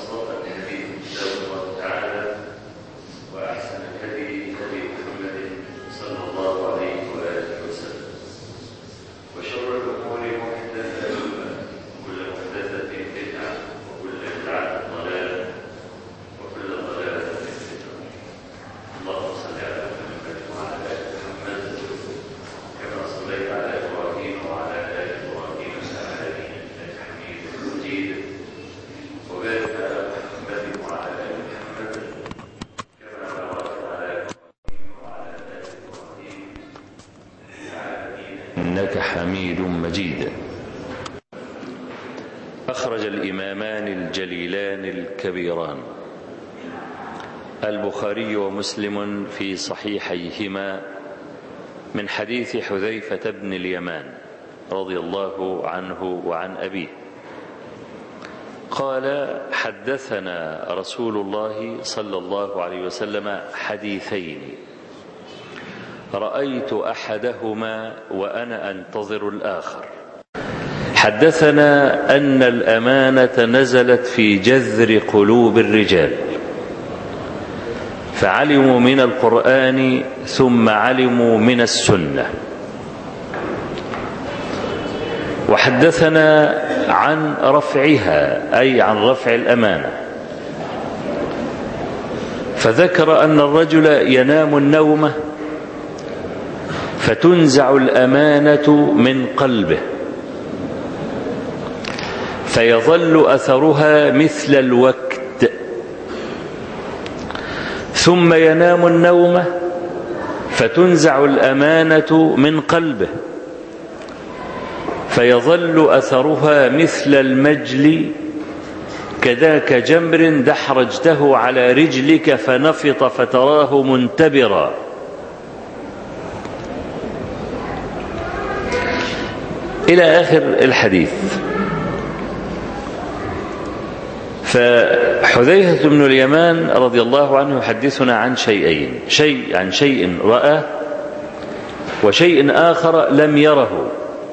أصدق الحديث كتاب الله تعالى وأحسن الهدي هدي محمد صلى الله عليه وآله وسلم وشر الأمور محدثاتها وكل محدثة بدعة وكل بدعة ضلالة وكل ضلالة في النار اللهم صل على محمد وعلى آل محمد كما صليت على إبراهيم وعلى آل إبراهيم في العالمين إنك حميد مجيد وبارك على محمد وعلى آل محمد كما باركت على إبراهيم وعلى آل إبراهيم في العالمين إنك حميد مجيد أخرج الإمامان الجليلان الكبيران البخاري ومسلم في صحيحيهما من حديث حذيفة بن اليمان رضي الله عنه وعن أبيه قال حدثنا رسول الله صلى الله عليه وسلم حديثين رأيت أحدهما وأنا أنتظر الآخر حدثنا أن الأمانة نزلت في جذر قلوب الرجال فعلموا من القرآن ثم علموا من السنة وحدثنا عن رفعها أي عن رفع الأمانة فذكر أن الرجل ينام النومه فتنزع الأمانة من قلبه فيظل أثرها مثل الوقت ثم ينام النوم فتنزع الأمانة من قلبه فيظل أثرها مثل المجل كذاك جمر دحرجته على رجلك فنفط فتراه منتبرا إلى آخر الحديث فحذيفة بن اليمان رضي الله عنه يحدثنا عن شيئين شيء عن شيء رأى وشيء آخر لم يره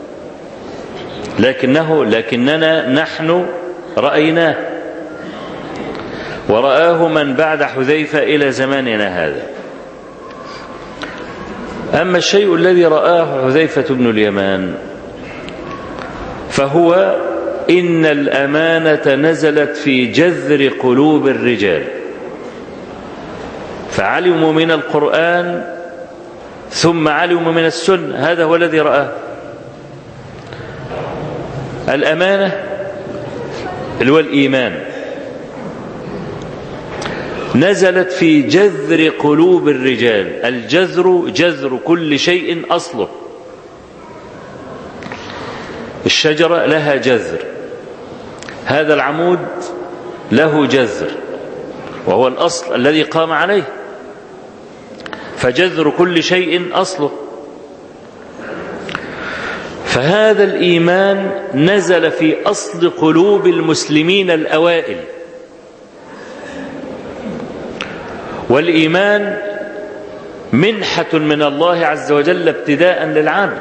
لكنه لكننا نحن رأيناه ورآه من بعد حذيفة إلى زماننا هذا أما الشيء الذي رآه حذيفة بن اليمان فهو إن الأمانة نزلت في جذر قلوب الرجال فعلموا من القرآن ثم علموا من السنة هذا هو الذي رآه الأمانة اللي هو الإيمان نزلت في جذر قلوب الرجال الجذر جذر كل شيء أصله الشجرة لها جذر هذا العمود له جذر وهو الأصل الذي قام عليه فجذر كل شيء أصله فهذا الإيمان نزل في أصل قلوب المسلمين الأوائل والإيمان منحة من الله عز وجل ابتداء للعبد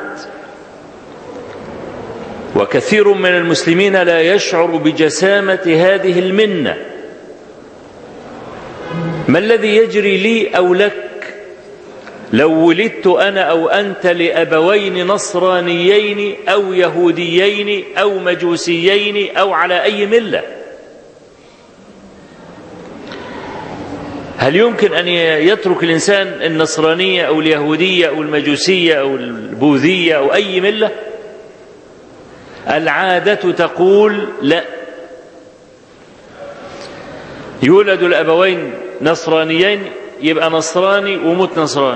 وكثير من المسلمين لا يشعر بجسامة هذه المنة ما الذي يجري لي أو لك لو ولدت أنا أو أنت لأبوين نصرانيين أو يهوديين أو مجوسيين أو على أي ملة هل يمكن أن يترك الإنسان النصرانية أو اليهودية أو المجوسية أو البوذية أو أي ملة العادة تقول لا يولد الأبوين نصرانيين يبقى نصراني ويموت نصراني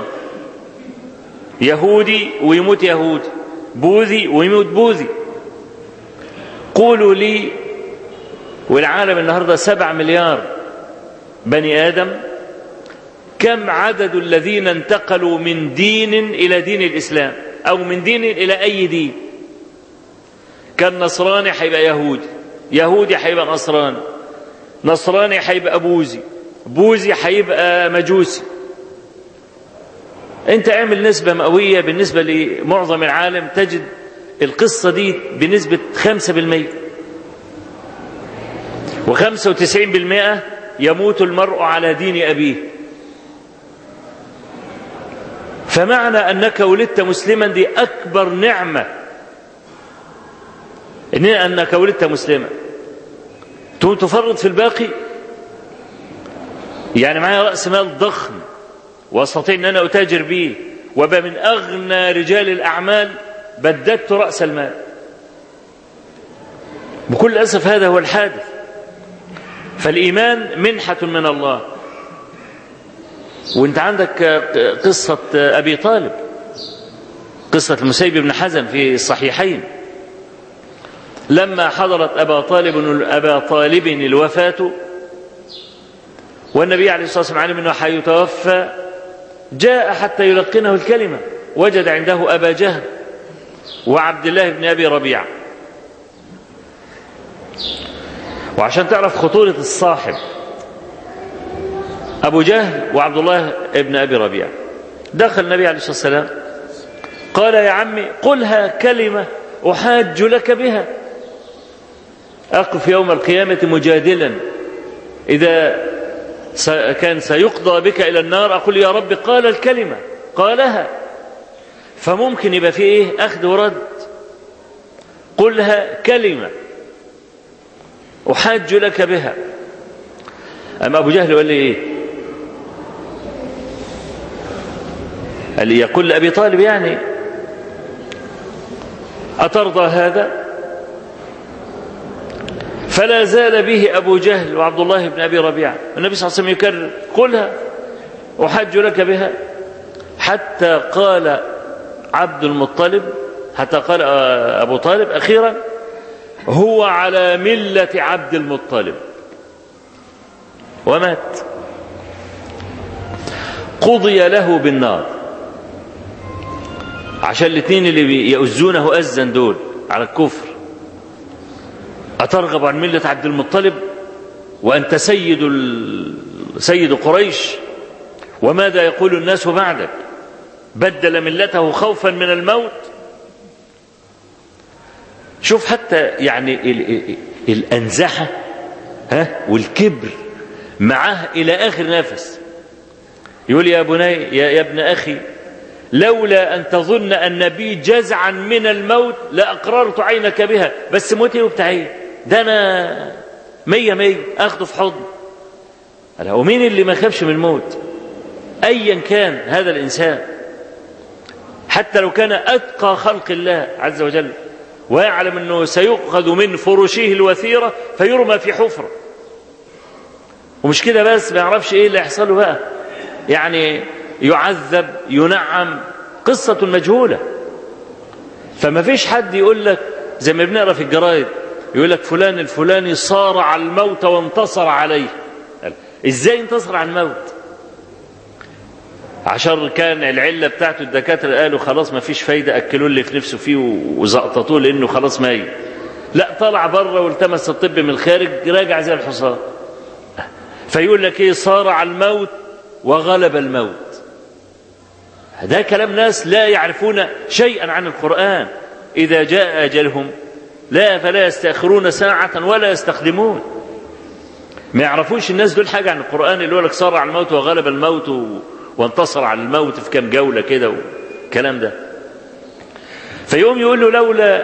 يهودي ويموت يهودي بوذي ويموت بوذي قولوا لي والعالم النهارده سبع مليار بني آدم كم عدد الذين انتقلوا من دين إلى دين الإسلام أو من دين إلى أي دين كان نصراني هيبقى يهودي يهودي هيبقى نصراني نصراني هيبقى بوذي بوذي هيبقى مجوسي انت اعمل نسبة مئوية بالنسبة لمعظم العالم تجد القصة دي بنسبة خمسة بالمية وخمسة وتسعين بالمئة يموت المرء على دين أبيه فمعنى أنك ولدت مسلما دي أكبر نعمة إن أنك ولدت مسلما تقوم تفرط في الباقي يعني معايا رأس مال ضخم واستطيع ان انا اتاجر به وابقى من اغنى رجال الاعمال بددت راس المال بكل اسف هذا هو الحادث فالايمان منحه من الله وانت عندك قصه ابي طالب قصه المسيب بن حزن في الصحيحين لما حضرت ابا طالب ابا طالب الوفاه والنبي عليه الصلاه والسلام علم انه حيتوفى جاء حتى يلقنه الكلمة وجد عنده أبا جهل وعبد الله بن أبي ربيعة وعشان تعرف خطورة الصاحب أبو جهل وعبد الله بن أبي ربيعة دخل النبي عليه الصلاة والسلام قال يا عمي قلها كلمة أحاج لك بها أقف يوم القيامة مجادلا إذا كان سيقضى بك إلى النار أقول يا رب قال الكلمة قالها فممكن يبقى في إيه أخذ ورد قلها كلمة أحاج لك بها أما أبو جهل قال لي إيه قال لي يقول لأبي طالب يعني أترضى هذا فلا زال به أبو جهل وعبد الله بن أبي ربيعة النبي صلى الله عليه وسلم يكرر قلها أحج لك بها حتى قال عبد المطلب حتى قال أبو طالب أخيرا هو على ملة عبد المطلب ومات قضي له بالنار عشان الاثنين اللي يؤذونه أزا دول على الكفر أترغب عن ملة عبد المطلب وأنت سيد ال... سيد قريش وماذا يقول الناس بعدك بدل ملته خوفا من الموت شوف حتى يعني ال... ال... الأنزحة ها والكبر معه إلى آخر نفس يقول يا بني يا, يا ابن أخي لولا أن تظن أن بي جزعا من الموت لأقررت عينك بها بس موتي وبتاعي ده أنا مية مية أخده في حضن ومين اللي ما خافش من الموت أيا كان هذا الإنسان حتى لو كان أتقى خلق الله عز وجل ويعلم أنه سيؤخذ من فرشه الوثيرة فيرمى في حفرة ومش كده بس ما يعرفش ايه اللي يحصل له بقى يعني يعذب ينعم قصة مجهولة فما فيش حد يقول لك زي ما بنقرا في الجرايد يقول لك فلان الفلاني صارع الموت وانتصر عليه ازاي انتصر على الموت عشان كان العلة بتاعته الدكاترة قالوا خلاص ما فيش فايدة أكلوا اللي في نفسه فيه وزقططوه لأنه خلاص ميت لا طلع بره والتمس الطب من الخارج راجع زي الحصان فيقول لك ايه صارع الموت وغلب الموت ده كلام ناس لا يعرفون شيئا عن القرآن إذا جاء أجلهم لا فلا يستأخرون ساعة ولا يستخدمون ما يعرفوش الناس دول حاجة عن القرآن اللي يقول لك صارع الموت وغلب الموت و... وانتصر على الموت في كام جولة كده والكلام ده فيقوم يقول له لولا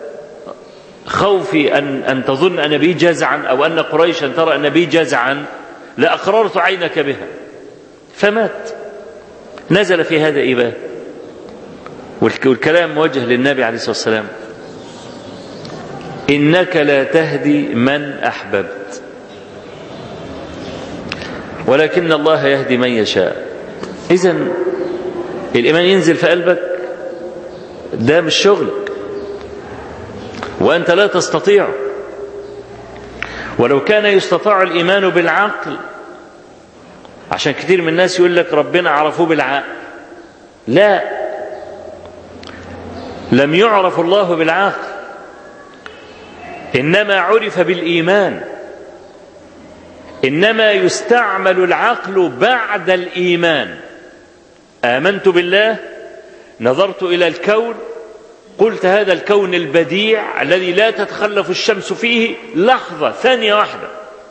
خوفي أن, أن تظن أن بي جزعا أو أن قريشا ترى أن بي جزعا لأقررت عينك بها فمات نزل في هذا إباه والكلام موجه للنبي عليه الصلاة والسلام إنك لا تهدي من أحببت ولكن الله يهدي من يشاء إذا الإيمان ينزل في قلبك ده مش شغلك وأنت لا تستطيع ولو كان يستطاع الإيمان بالعقل عشان كتير من الناس يقول لك ربنا عرفوه بالعقل لا لم يعرف الله بالعقل إنما عرف بالإيمان إنما يستعمل العقل بعد الإيمان آمنت بالله نظرت إلى الكون قلت هذا الكون البديع الذي لا تتخلف الشمس فيه لحظة ثانية واحدة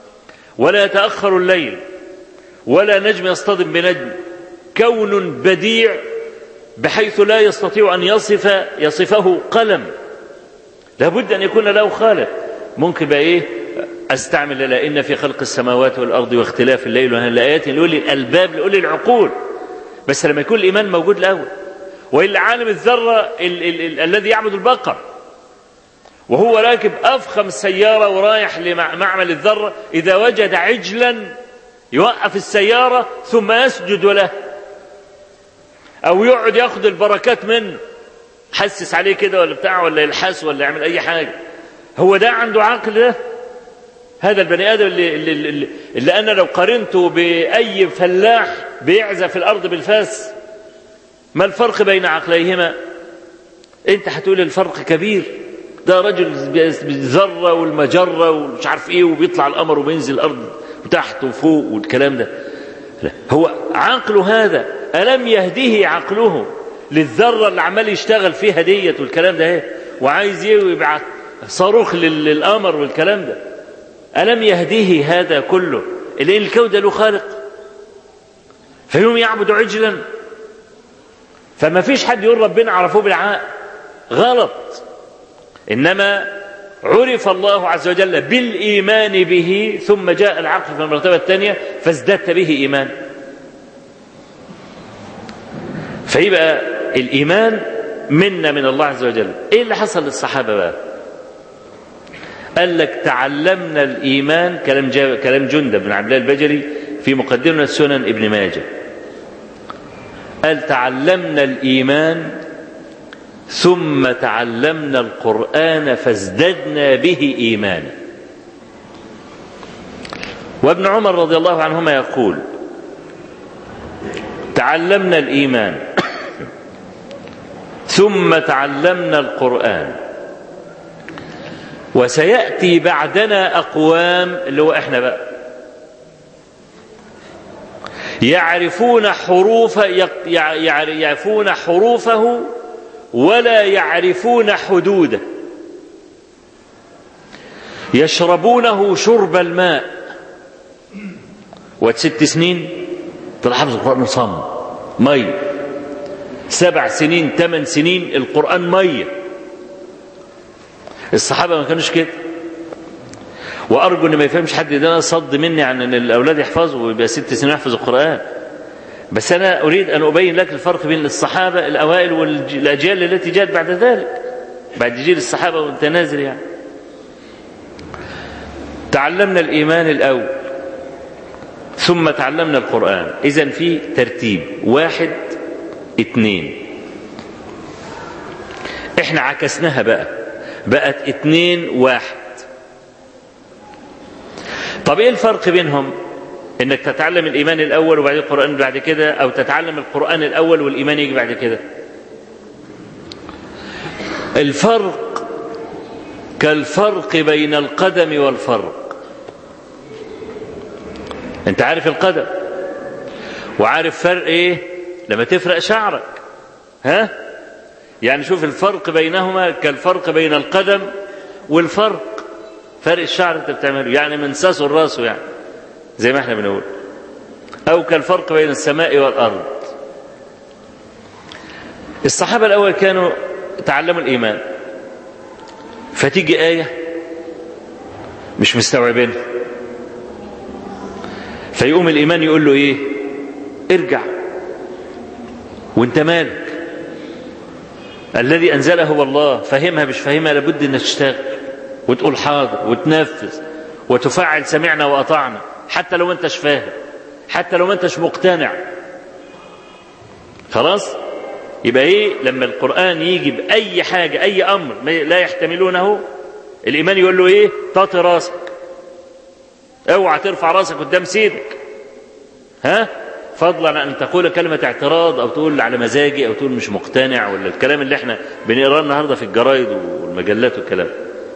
ولا يتأخر الليل ولا نجم يصطدم بنجم كون بديع بحيث لا يستطيع أن يصف يصفه قلم لابد أن يكون له خالق ممكن بقى إيه أستعمل لا إن في خلق السماوات والأرض واختلاف الليل والنهار لآيات لأولي الألباب لأولي العقول بس لما يكون الإيمان موجود الأول وإلا عالم الذرة ال- ال- ال- الذي يعبد البقر وهو راكب أفخم سيارة ورايح لمعمل الذرة إذا وجد عجلا يوقف السيارة ثم يسجد له أو يقعد ياخد البركات منه حسس عليه كده ولا بتاع ولا يلحس ولا يعمل أي حاجة هو ده عنده عقل ده هذا البني آدم اللي, اللي, اللي, اللي أنا لو قارنته بأي فلاح بيعزف الأرض بالفاس ما الفرق بين عقليهما انت هتقول الفرق كبير ده رجل بالذرة والمجرة ومش عارف ايه وبيطلع القمر وبينزل الأرض وتحت وفوق والكلام ده لا. هو عقله هذا ألم يهديه عقله للذرة اللي عمال يشتغل فيها ديت والكلام ده ايه وعايز يبعت صاروخ لل- للقمر والكلام ده ألم يهديه هذا كله لأن الكون ده له خالق فيوم يعبد عجلا فما فيش حد يقول ربنا عرفوه بالعقل غلط إنما عرف الله عز وجل بالإيمان به ثم جاء العقل في المرتبة الثانية فازددت به إيمان فيبقى الإيمان منا من الله عز وجل إيه اللي حصل للصحابة بقى قال لك تعلمنا الإيمان كلام جا كلام جندب بن عبد الله البجلي في مقدمة السنن ابن ماجه قال تعلمنا الإيمان ثم تعلمنا القرآن فازددنا به إيمانا وابن عمر رضي الله عنهما يقول تعلمنا الإيمان ثم تعلمنا القرآن وسيأتي بعدنا أقوام اللي هو إحنا بقى يعرفون حروف يعرفون حروفه ولا يعرفون حدوده يشربونه شرب الماء وست سنين طلع حافظ القرآن صم مي سبع سنين ثمان سنين القرآن مية الصحابة ما كانوش كده وأرجو إن ما يفهمش حد ده صد مني عن إن الأولاد يحفظوا ويبقى ست سنين يحفظ القرآن بس أنا أريد أن أبين لك الفرق بين الصحابة الأوائل والأجيال التي جاءت بعد ذلك بعد جيل الصحابة وأنت نازل يعني تعلمنا الإيمان الأول ثم تعلمنا القرآن إذا في ترتيب واحد اثنين احنا عكسناها بقى بقت اتنين واحد طب ايه الفرق بينهم انك تتعلم الايمان الاول وبعدين القران بعد كده او تتعلم القران الاول والايمان يجي بعد كده الفرق كالفرق بين القدم والفرق انت عارف القدم وعارف فرق ايه لما تفرق شعرك ها يعني شوف الفرق بينهما كالفرق بين القدم والفرق فرق الشعر انت بتعمله يعني من ساسه لراسه يعني زي ما احنا بنقول او كالفرق بين السماء والارض الصحابه الاول كانوا تعلموا الايمان فتيجي ايه مش مستوعبينها فيقوم الايمان يقول له ايه ارجع وانت مالك الذي انزله هو الله فهمها مش فاهمها لابد انك تشتغل وتقول حاضر وتنفذ وتفعل سمعنا واطعنا حتى لو ما انتش فاهم حتى لو ما انتش مقتنع خلاص يبقى ايه لما القران يجي باي حاجه اي امر لا يحتملونه الايمان يقول له ايه طاطي راسك اوعى ترفع راسك قدام سيدك ها فضلا عن ان تقول كلمه اعتراض او تقول على مزاجي او تقول مش مقتنع ولا الكلام اللي احنا بنقراه النهارده في الجرايد والمجلات والكلام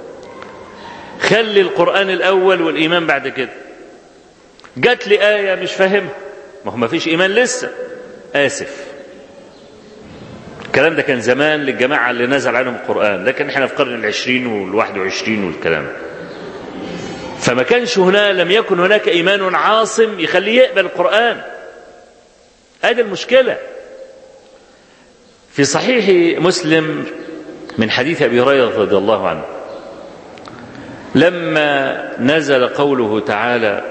خلي القران الاول والايمان بعد كده جات لي ايه مش فاهمها ما هو ما فيش ايمان لسه اسف الكلام ده كان زمان للجماعه اللي نزل عنهم القران لكن احنا في القرن العشرين والواحد وعشرين والكلام فما كانش هنا لم يكن هناك ايمان عاصم يخليه يقبل القران هذه المشكله في صحيح مسلم من حديث ابي هريره رضي الله عنه لما نزل قوله تعالى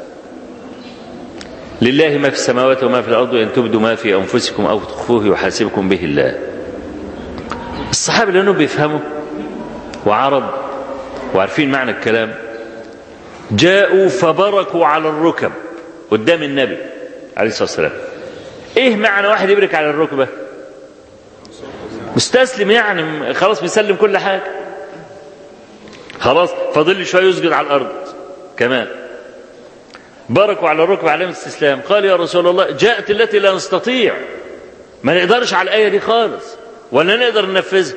لله ما في السماوات وما في الارض ان تبدوا ما في انفسكم او تخفوه يحاسبكم به الله الصحابه لانهم بيفهموا وعرب وعارفين معنى الكلام جاءوا فبركوا على الركب قدام النبي عليه الصلاه والسلام ايه معنى واحد يبرك على الركبه مستسلم يعني خلاص بيسلم كل حاجه خلاص فاضل لي شويه يسجد على الارض كمان بركوا على الركب علامه استسلام قال يا رسول الله جاءت التي لا نستطيع ما نقدرش على الايه دي خالص ولا نقدر ننفذها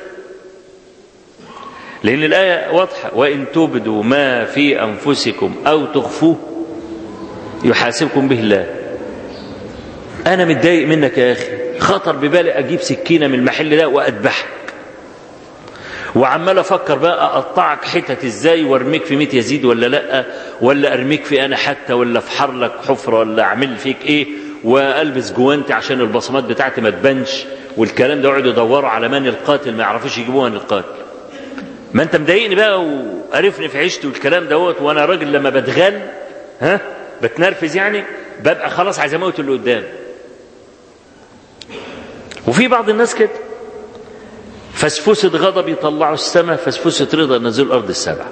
لأن الآية واضحة وإن تبدوا ما في أنفسكم أو تخفوه يحاسبكم به الله أنا متضايق منك يا أخي خطر ببالي أجيب سكينة من المحل ده وأذبحك وعمال أفكر بقى أقطعك حتت إزاي وأرميك في ميت يزيد ولا لأ ولا أرميك في أنا حتى ولا أفحر لك حفرة ولا أعمل فيك إيه وألبس جوانتي عشان البصمات بتاعتي ما تبانش والكلام ده يقعدوا يدوروا على من القاتل ما يعرفوش يجيبوها من القاتل ما انت مضايقني بقى وقرفني في عيشتي والكلام دوت وانا راجل لما بتغل ها بتنرفز يعني ببقى خلاص عايز اموت اللي قدام وفي بعض الناس كده فسفوسة غضب يطلعوا السماء فسفوسة رضا ينزلوا الأرض السبع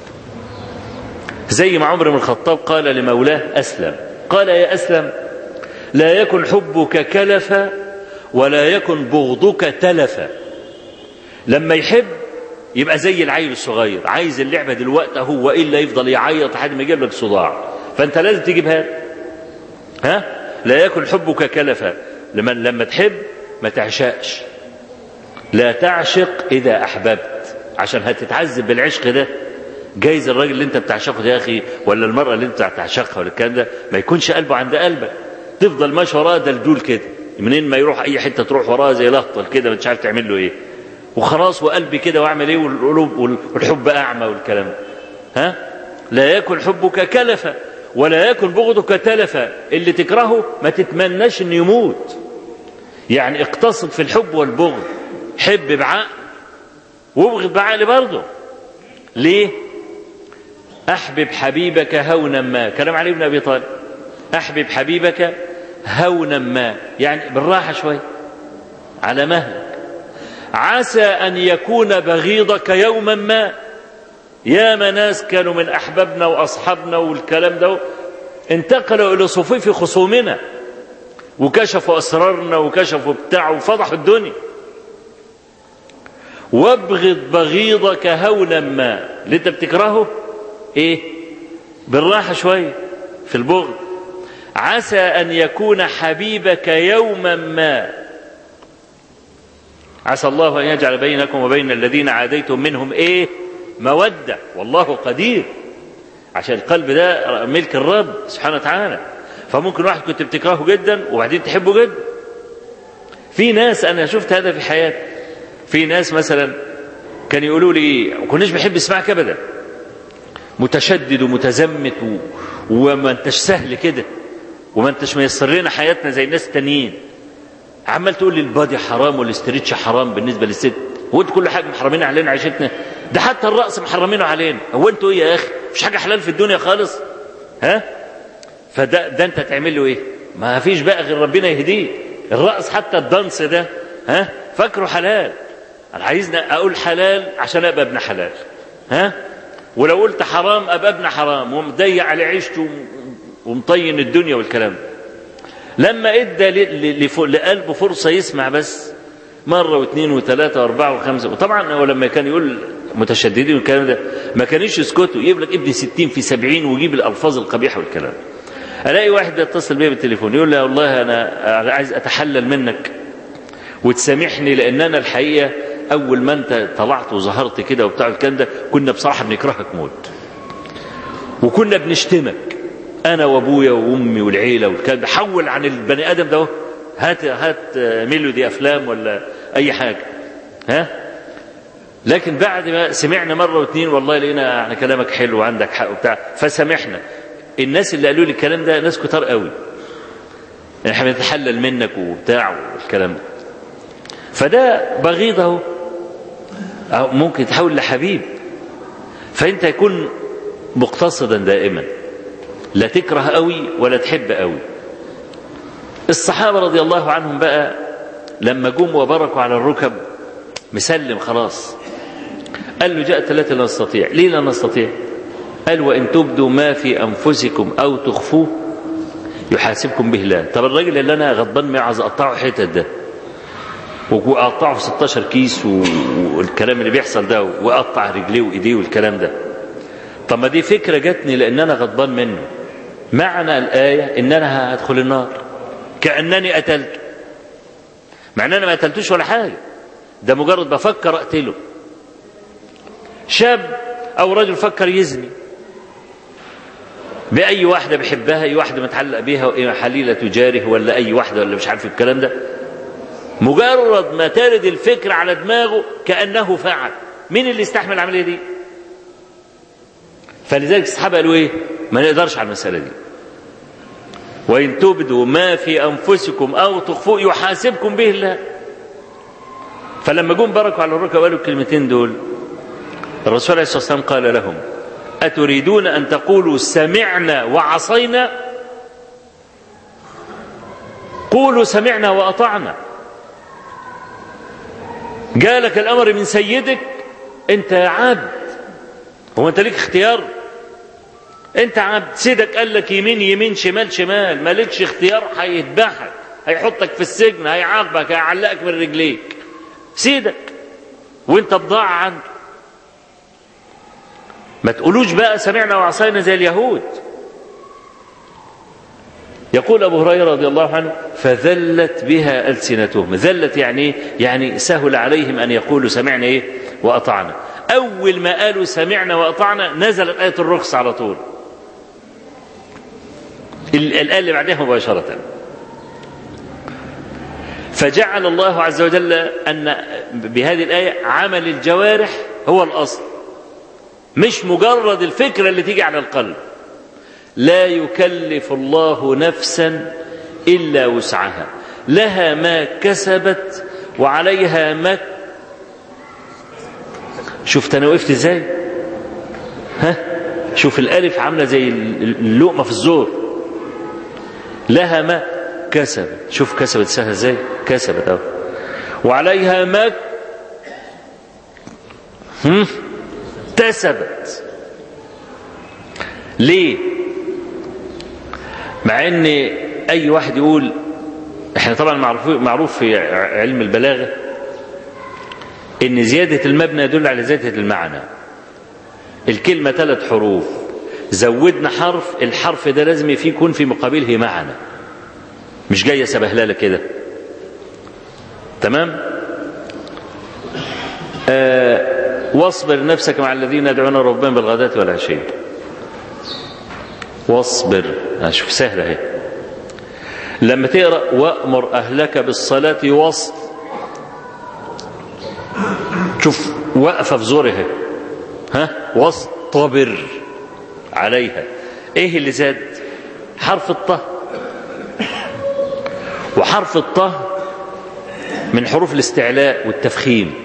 زي ما عمر بن الخطاب قال لمولاه أسلم قال يا أسلم لا يكن حبك كلفا ولا يكن بغضك تلفا لما يحب يبقى زي العيل الصغير عايز اللعبة دلوقتي هو إلا يفضل يعيط لحد ما يجيب لك صداع فأنت لازم تجيبها ها لا يكن حبك كلفا لما لما تحب ما تعشقش لا تعشق إذا أحببت عشان هتتعذب بالعشق ده جايز الراجل اللي انت بتعشقه ده يا اخي ولا المرأة اللي انت بتعشقها ولا الكلام ده ما يكونش قلبه عند قلبك تفضل ماشي وراه دلدول كده منين ما يروح اي حته تروح وراه زي لهطل كده مش عارف تعمل له ايه وخلاص وقلبي كده واعمل ايه والقلوب والحب اعمى والكلام ها لا يكن حبك كلفا ولا يكن بغضك تلفا اللي تكرهه ما تتمناش انه يموت يعني اقتصد في الحب والبغض حب بعقل وابغض بعقل برضه ليه احبب حبيبك هونا ما كلام علي بن ابي طالب احبب حبيبك هونا ما يعني بالراحه شويه على مهلك عسى ان يكون بغيضك يوما ما يا ناس كانوا من احبابنا واصحابنا والكلام ده انتقلوا الى صفوف خصومنا وكشفوا اسرارنا وكشفوا بتاع وفضحوا الدنيا وابغض بغيضك هونا ما اللي انت بتكرهه ايه بالراحه شويه في البغض عسى ان يكون حبيبك يوما ما عسى الله ان يجعل بينكم وبين الذين عاديتم منهم ايه موده والله قدير عشان القلب ده ملك الرب سبحانه وتعالى فممكن واحد كنت بتكرهه جدا وبعدين تحبه جدا في ناس انا شفت هذا في حياتي في ناس مثلا كانوا يقولوا لي ما كناش بحب اسمعك ابدا متشدد ومتزمت و... وما انتش سهل كده وما انتش ميسر لنا حياتنا زي الناس التانيين عمال تقول لي البادي حرام والاستريتش حرام بالنسبه للست هو انتوا كل حاجه محرمين علينا عيشتنا ده حتى الرقص محرمينه علينا هو انتوا ايه يا اخي مش حاجه حلال في الدنيا خالص ها فده ده انت تعمل له ايه ما فيش بقى غير ربنا يهديه الرقص حتى الدنس ده ها فاكره حلال انا عايزنا اقول حلال عشان ابقى ابن حلال ها ولو قلت حرام ابقى ابن حرام ومضيع على عيشته ومطين الدنيا والكلام لما ادى لقلبه فرصه يسمع بس مره واثنين وثلاثه واربعه وخمسه وطبعا هو لما كان يقول متشددين والكلام ده ما كانوش يسكتوا يجيب لك ابن ستين في سبعين ويجيب الالفاظ القبيحه والكلام الاقي واحد يتصل بيا بالتليفون يقول لي والله انا عايز اتحلل منك وتسامحني لان انا الحقيقه اول ما انت طلعت وظهرت كده وبتاع الكلام ده كنا بصراحه بنكرهك موت وكنا بنشتمك انا وابويا وامي والعيله والكلام ده حول عن البني ادم ده هات هات ميلودي افلام ولا اي حاجه ها لكن بعد ما سمعنا مرة واثنين والله لقينا احنا كلامك حلو وعندك حق وبتاع فسامحنا الناس اللي قالوا لي الكلام ده ناس كتار قوي احنا بنتحلل منك وبتاع والكلام ده فده بغيض اهو أو ممكن تحول لحبيب فانت يكون مقتصدا دائما لا تكره قوي ولا تحب قوي الصحابه رضي الله عنهم بقى لما جم وبركوا على الركب مسلم خلاص قال له جاء ثلاثة لا نستطيع ليه لا نستطيع قال وإن تبدوا ما في أنفسكم أو تخفوه يحاسبكم به الله طب الراجل اللي أنا غضبان معه عايز أقطعه حتت ده وأقطعه في 16 كيس والكلام اللي بيحصل ده وأقطع رجليه وإيديه والكلام ده طب ما دي فكرة جاتني لأن أنا غضبان منه معنى الآية إن أنا هدخل النار كأنني قتلته مع أن أنا ما قتلتوش ولا حاجة ده مجرد بفكر أقتله شاب أو رجل فكر يزني بأي واحدة بيحبها أي واحدة متعلق بيها حليلة جاره ولا أي واحدة ولا مش عارف الكلام ده مجرد ما ترد الفكر على دماغه كأنه فعل مين اللي يستحمل العملية دي فلذلك الصحابة قالوا إيه ما نقدرش على المسألة دي وإن تبدوا ما في أنفسكم أو تخفوه يحاسبكم به الله فلما جم بركوا على الركب قالوا الكلمتين دول الرسول عليه الصلاة والسلام قال لهم أتريدون أن تقولوا سمعنا وعصينا قولوا سمعنا وأطعنا جالك الأمر من سيدك أنت يا عبد هو أنت ليك اختيار أنت عبد سيدك قال لك يمين يمين شمال شمال مالكش اختيار هيذبحك هيحطك في السجن هيعاقبك هيعلقك من رجليك سيدك وانت بضاعة عنده ما تقولوش بقى سمعنا وعصينا زي اليهود يقول أبو هريرة رضي الله عنه فذلت بها ألسنتهم ذلت يعني يعني سهل عليهم أن يقولوا سمعنا إيه وأطعنا أول ما قالوا سمعنا وأطعنا نزلت آية الرخص على طول الآية اللي بعدها مباشرة فجعل الله عز وجل أن بهذه الآية عمل الجوارح هو الأصل مش مجرد الفكرة اللي تيجي على القلب لا يكلف الله نفسا إلا وسعها لها ما كسبت وعليها ما شفت أنا وقفت إزاي ها شوف الألف عاملة زي اللقمة في الزور لها ما كسبت شوف كسبت سهل ازاي كسبت اهو وعليها ما هم اكتسبت ليه مع ان اي واحد يقول احنا طبعا معروف معروف في علم البلاغه ان زياده المبنى يدل على زياده المعنى الكلمه ثلاث حروف زودنا حرف الحرف ده لازم فيه يكون في مقابله معنى مش جايه سبهلله كده تمام آه واصبر نفسك مع الذين يدعون ربهم بالغداة والعشي واصبر شوف سهلة اهي لما تقرأ وأمر أهلك بالصلاة وصل شوف وقفة في زورها ها واصطبر عليها ايه اللي زاد حرف الطه وحرف الطه من حروف الاستعلاء والتفخيم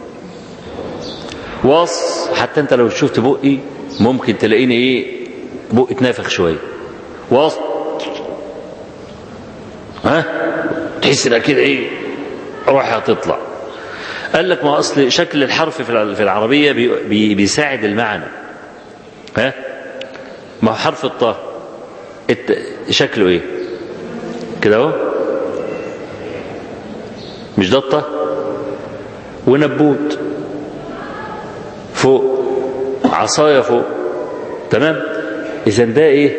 وص حتى انت لو شفت بقي ممكن تلاقيني ايه بقي اتنافخ شويه وص ها تحس انها كده ايه روحها تطلع قال لك ما اصل شكل الحرف في العربيه بي بيساعد المعنى ها ما هو حرف الطاء شكله ايه كده اهو مش ده الطاء ونبوت فوق عصايا فوق تمام اذا ده ايه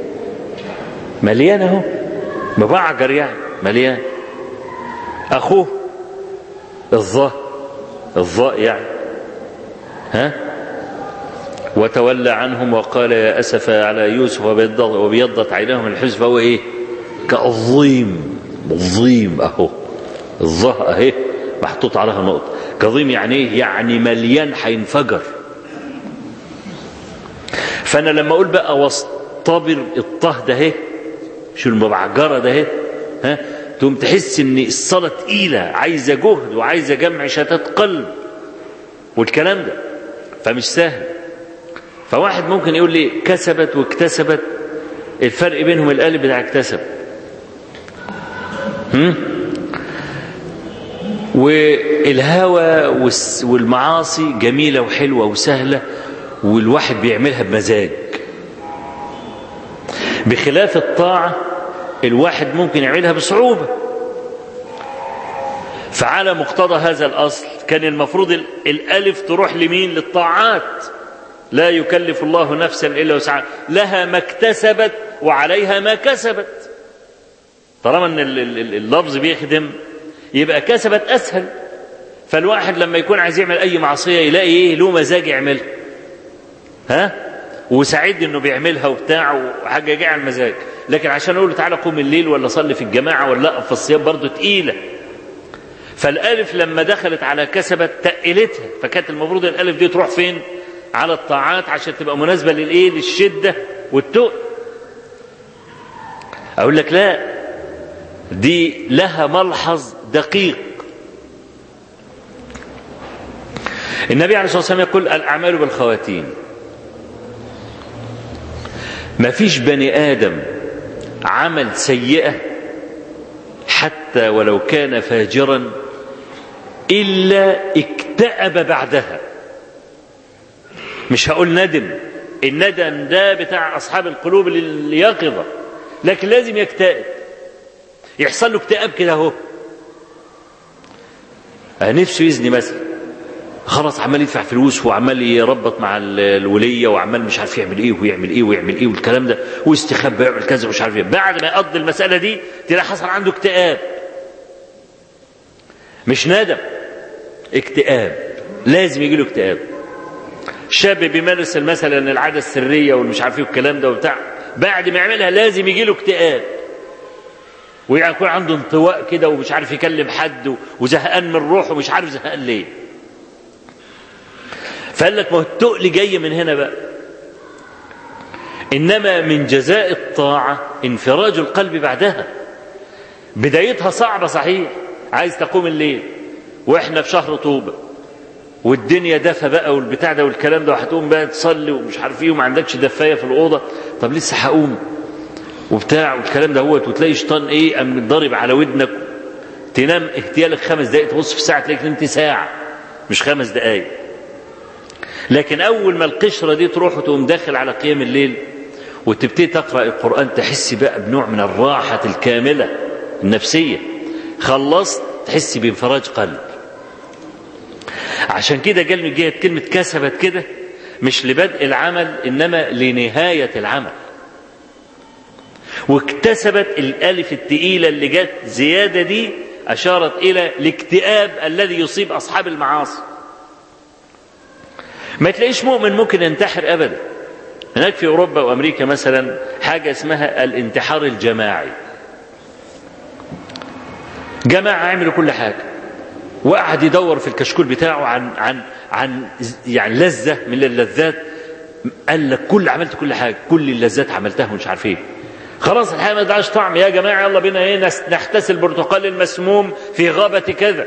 مليان اهو مبعجر يعني مليان اخوه الظا الظاء يعني ها وتولى عنهم وقال يا أسف على يوسف وبيضت عيناه من الحزن فهو إيه كالظيم الظيم أهو الظه أهي محطوط عليها نقطة كظيم يعني ايه يعني مليان هينفجر فانا لما اقول بقى واصطبر الطه ده اهي شو المبعجره ده اهي ها تقوم تحس ان الصلاه تقيله عايزه جهد وعايزه جمع شتات قلب والكلام ده فمش سهل فواحد ممكن يقول لي كسبت واكتسبت الفرق بينهم القالب بتاع اكتسب هم؟ والهوى والمعاصي جميلة وحلوة وسهلة والواحد بيعملها بمزاج بخلاف الطاعة الواحد ممكن يعملها بصعوبة فعلى مقتضى هذا الأصل كان المفروض الألف تروح لمين للطاعات لا يكلف الله نفسا إلا وسعها لها ما اكتسبت وعليها ما كسبت طالما ان اللفظ بيخدم يبقى كسبت اسهل فالواحد لما يكون عايز يعمل اي معصيه يلاقي ايه له مزاج يعملها ها وسعيد انه بيعملها وبتاع وحاجه جايه على المزاج لكن عشان اقول له تعالى قوم الليل ولا صلي في الجماعه ولا لا في الصيام برضه تقيله فالالف لما دخلت على كسبت تقلتها فكانت المفروض الالف دي تروح فين على الطاعات عشان تبقى مناسبه للايه للشده والتقل اقول لك لا دي لها ملحظ دقيق النبي عليه الصلاه والسلام يقول الاعمال بالخواتيم ما فيش بني ادم عمل سيئه حتى ولو كان فاجرا الا اكتئب بعدها مش هقول ندم الندم ده بتاع اصحاب القلوب اليقظه لكن لازم يكتئب يحصل له اكتئاب كده اهو نفسه يزني مثلا خلاص عمال يدفع فلوس وعمال يربط مع الوليه وعمال مش عارف يعمل ايه ويعمل ايه ويعمل ايه والكلام ده ويستخبى يعمل كذا ومش عارف ايه بعد ما يقضي المساله دي تلاقي حصل عنده اكتئاب مش ندم اكتئاب لازم يجي له اكتئاب شاب بيمارس مثلا العاده السريه والمش عارف ايه والكلام ده وبتاع بعد ما يعملها لازم يجي له اكتئاب ويكون عنده انطواء كده ومش عارف يكلم حد وزهقان من روحه ومش عارف زهقان ليه فقال لك ما هو التقل جاي من هنا بقى انما من جزاء الطاعه انفراج القلب بعدها بدايتها صعبه صحيح عايز تقوم الليل واحنا في شهر طوبه والدنيا دفى بقى والبتاع ده والكلام ده وهتقوم بقى تصلي ومش عارف ايه وما عندكش دفايه في الاوضه طب لسه هقوم وبتاع والكلام ده هوت وتلاقي شيطان ايه قام ضارب على ودنك تنام اهتيالك خمس دقائق تبص في ساعه تلاقيك نمت ساعه مش خمس دقائق لكن اول ما القشره دي تروح وتقوم داخل على قيام الليل وتبتدي تقرا القران تحس بقى بنوع من الراحه الكامله النفسيه خلصت تحس بانفراج قلب عشان كده جال من جهه كلمه كسبت كده مش لبدء العمل انما لنهايه العمل واكتسبت الالف الثقيله اللي جت زياده دي اشارت الى الاكتئاب الذي يصيب اصحاب المعاصي ما تلاقيش مؤمن ممكن ينتحر ابدا هناك في اوروبا وامريكا مثلا حاجه اسمها الانتحار الجماعي جماعه عملوا كل حاجه وقعد يدور في الكشكول بتاعه عن عن عن يعني لذه من اللذات قال لك كل عملت كل حاجه كل اللذات عملتها ومش عارف ايه خلاص الحياه ما ادعاش طعم يا جماعه يلا بينا ايه نحتسي البرتقال المسموم في غابه كذا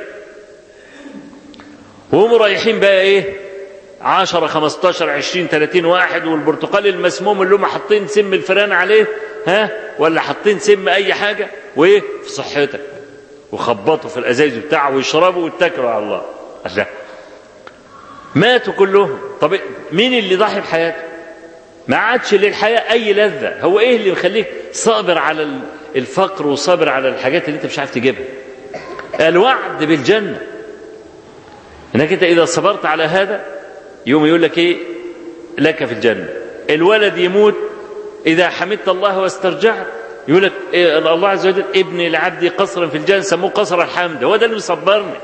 وهم رايحين بقى ايه 10 15 20 30 واحد والبرتقال المسموم اللي هم حاطين سم الفيران عليه ها ولا حاطين سم اي حاجه وايه في صحتك وخبطوا في الازايز بتاعه ويشربوا واتكلوا على الله لا ماتوا كلهم طب مين اللي ضحي بحياته ما عادش للحياة أي لذة هو إيه اللي مخليك صابر على الفقر وصابر على الحاجات اللي أنت مش عارف تجيبها الوعد بالجنة إنك أنت إذا صبرت على هذا يوم يقول لك إيه لك في الجنة الولد يموت إذا حمدت الله واسترجعت يقول لك إيه الله عز وجل ابني لعبدي قصرا في الجنة سموه قصر الحمد هو ده اللي مصبرني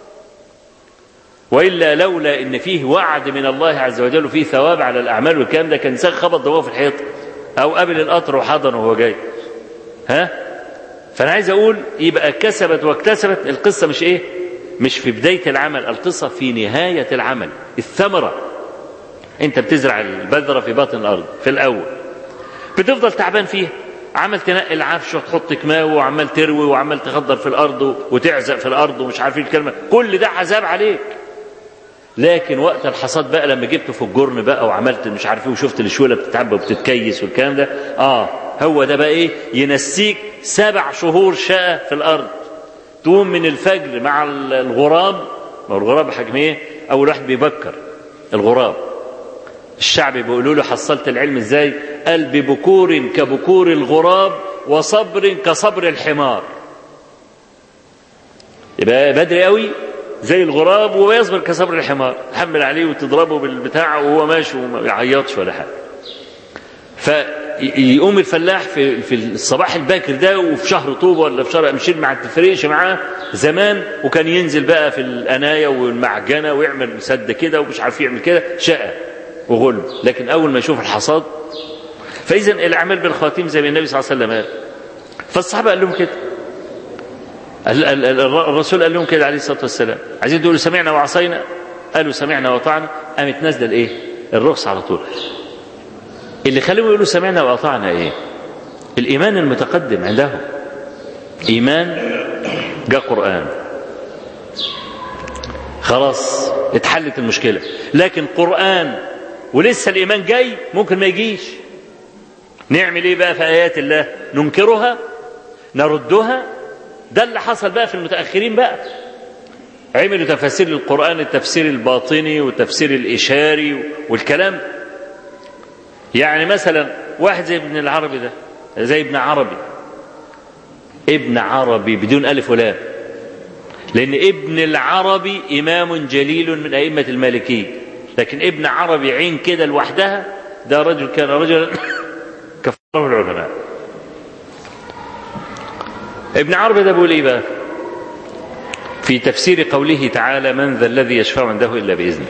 والا لولا ان فيه وعد من الله عز وجل وفيه ثواب على الاعمال والكلام ده كان انسان خبط دماغه في الحيط او قابل القطر وحضنه وهو جاي ها فانا عايز اقول يبقى كسبت واكتسبت القصه مش ايه مش في بداية العمل القصة في نهاية العمل الثمرة انت بتزرع البذرة في باطن الأرض في الأول بتفضل تعبان فيها عمال تنقي العفش وتحط كماوي وعمال تروي وعمال تخضر في الأرض وتعزق في الأرض ومش عارف ايه الكلمة كل ده عذاب عليك لكن وقت الحصاد بقى لما جبته في الجرن بقى وعملت مش عارف ايه وشفت الشوله بتتعبى وبتتكيس والكلام ده اه هو ده بقى ايه ينسيك سبع شهور شقه في الارض تقوم من الفجر مع الغراب ما هو الغراب حجم ايه اول واحد بيبكر الغراب الشعب بيقولوا له حصلت العلم ازاي قال ببكور كبكور الغراب وصبر كصبر الحمار يبقى بدري قوي زي الغراب ويصبر كصبر الحمار تحمل عليه وتضربه بالبتاع وهو ماشي وما يعيطش ولا حاجه فيقوم الفلاح في في الصباح الباكر ده وفي شهر طوبه ولا في شهر مشير ما تفرقش معاه زمان وكان ينزل بقى في الانايه والمعجنه ويعمل سد كده ومش عارف يعمل كده شقه وغلب لكن اول ما يشوف الحصاد فاذا الاعمال بالخواتيم زي ما النبي صلى الله عليه وسلم قال فالصحابه قال لهم كده الرسول قال لهم كده عليه الصلاه والسلام عايزين تقولوا سمعنا وعصينا قالوا سمعنا وأطعنا قامت نازله الايه الرخص على طول اللي خليهم يقولوا سمعنا وأطعنا ايه الايمان المتقدم عندهم ايمان جاء قران خلاص اتحلت المشكله لكن قران ولسه الايمان جاي ممكن ما يجيش نعمل ايه بقى في ايات الله ننكرها نردها ده اللي حصل بقى في المتأخرين بقى عملوا تفاسير للقرآن التفسير الباطني والتفسير الإشاري والكلام يعني مثلا واحد زي ابن العربي ده زي ابن عربي ابن عربي بدون ألف ولام لأن ابن العربي إمام جليل من أئمة المالكية لكن ابن عربي عين كده لوحدها ده رجل كان رجلا كفره العلماء ابن عربي ده بيقول ايه بقى في تفسير قوله تعالى من ذا الذي يشفع عنده الا باذنه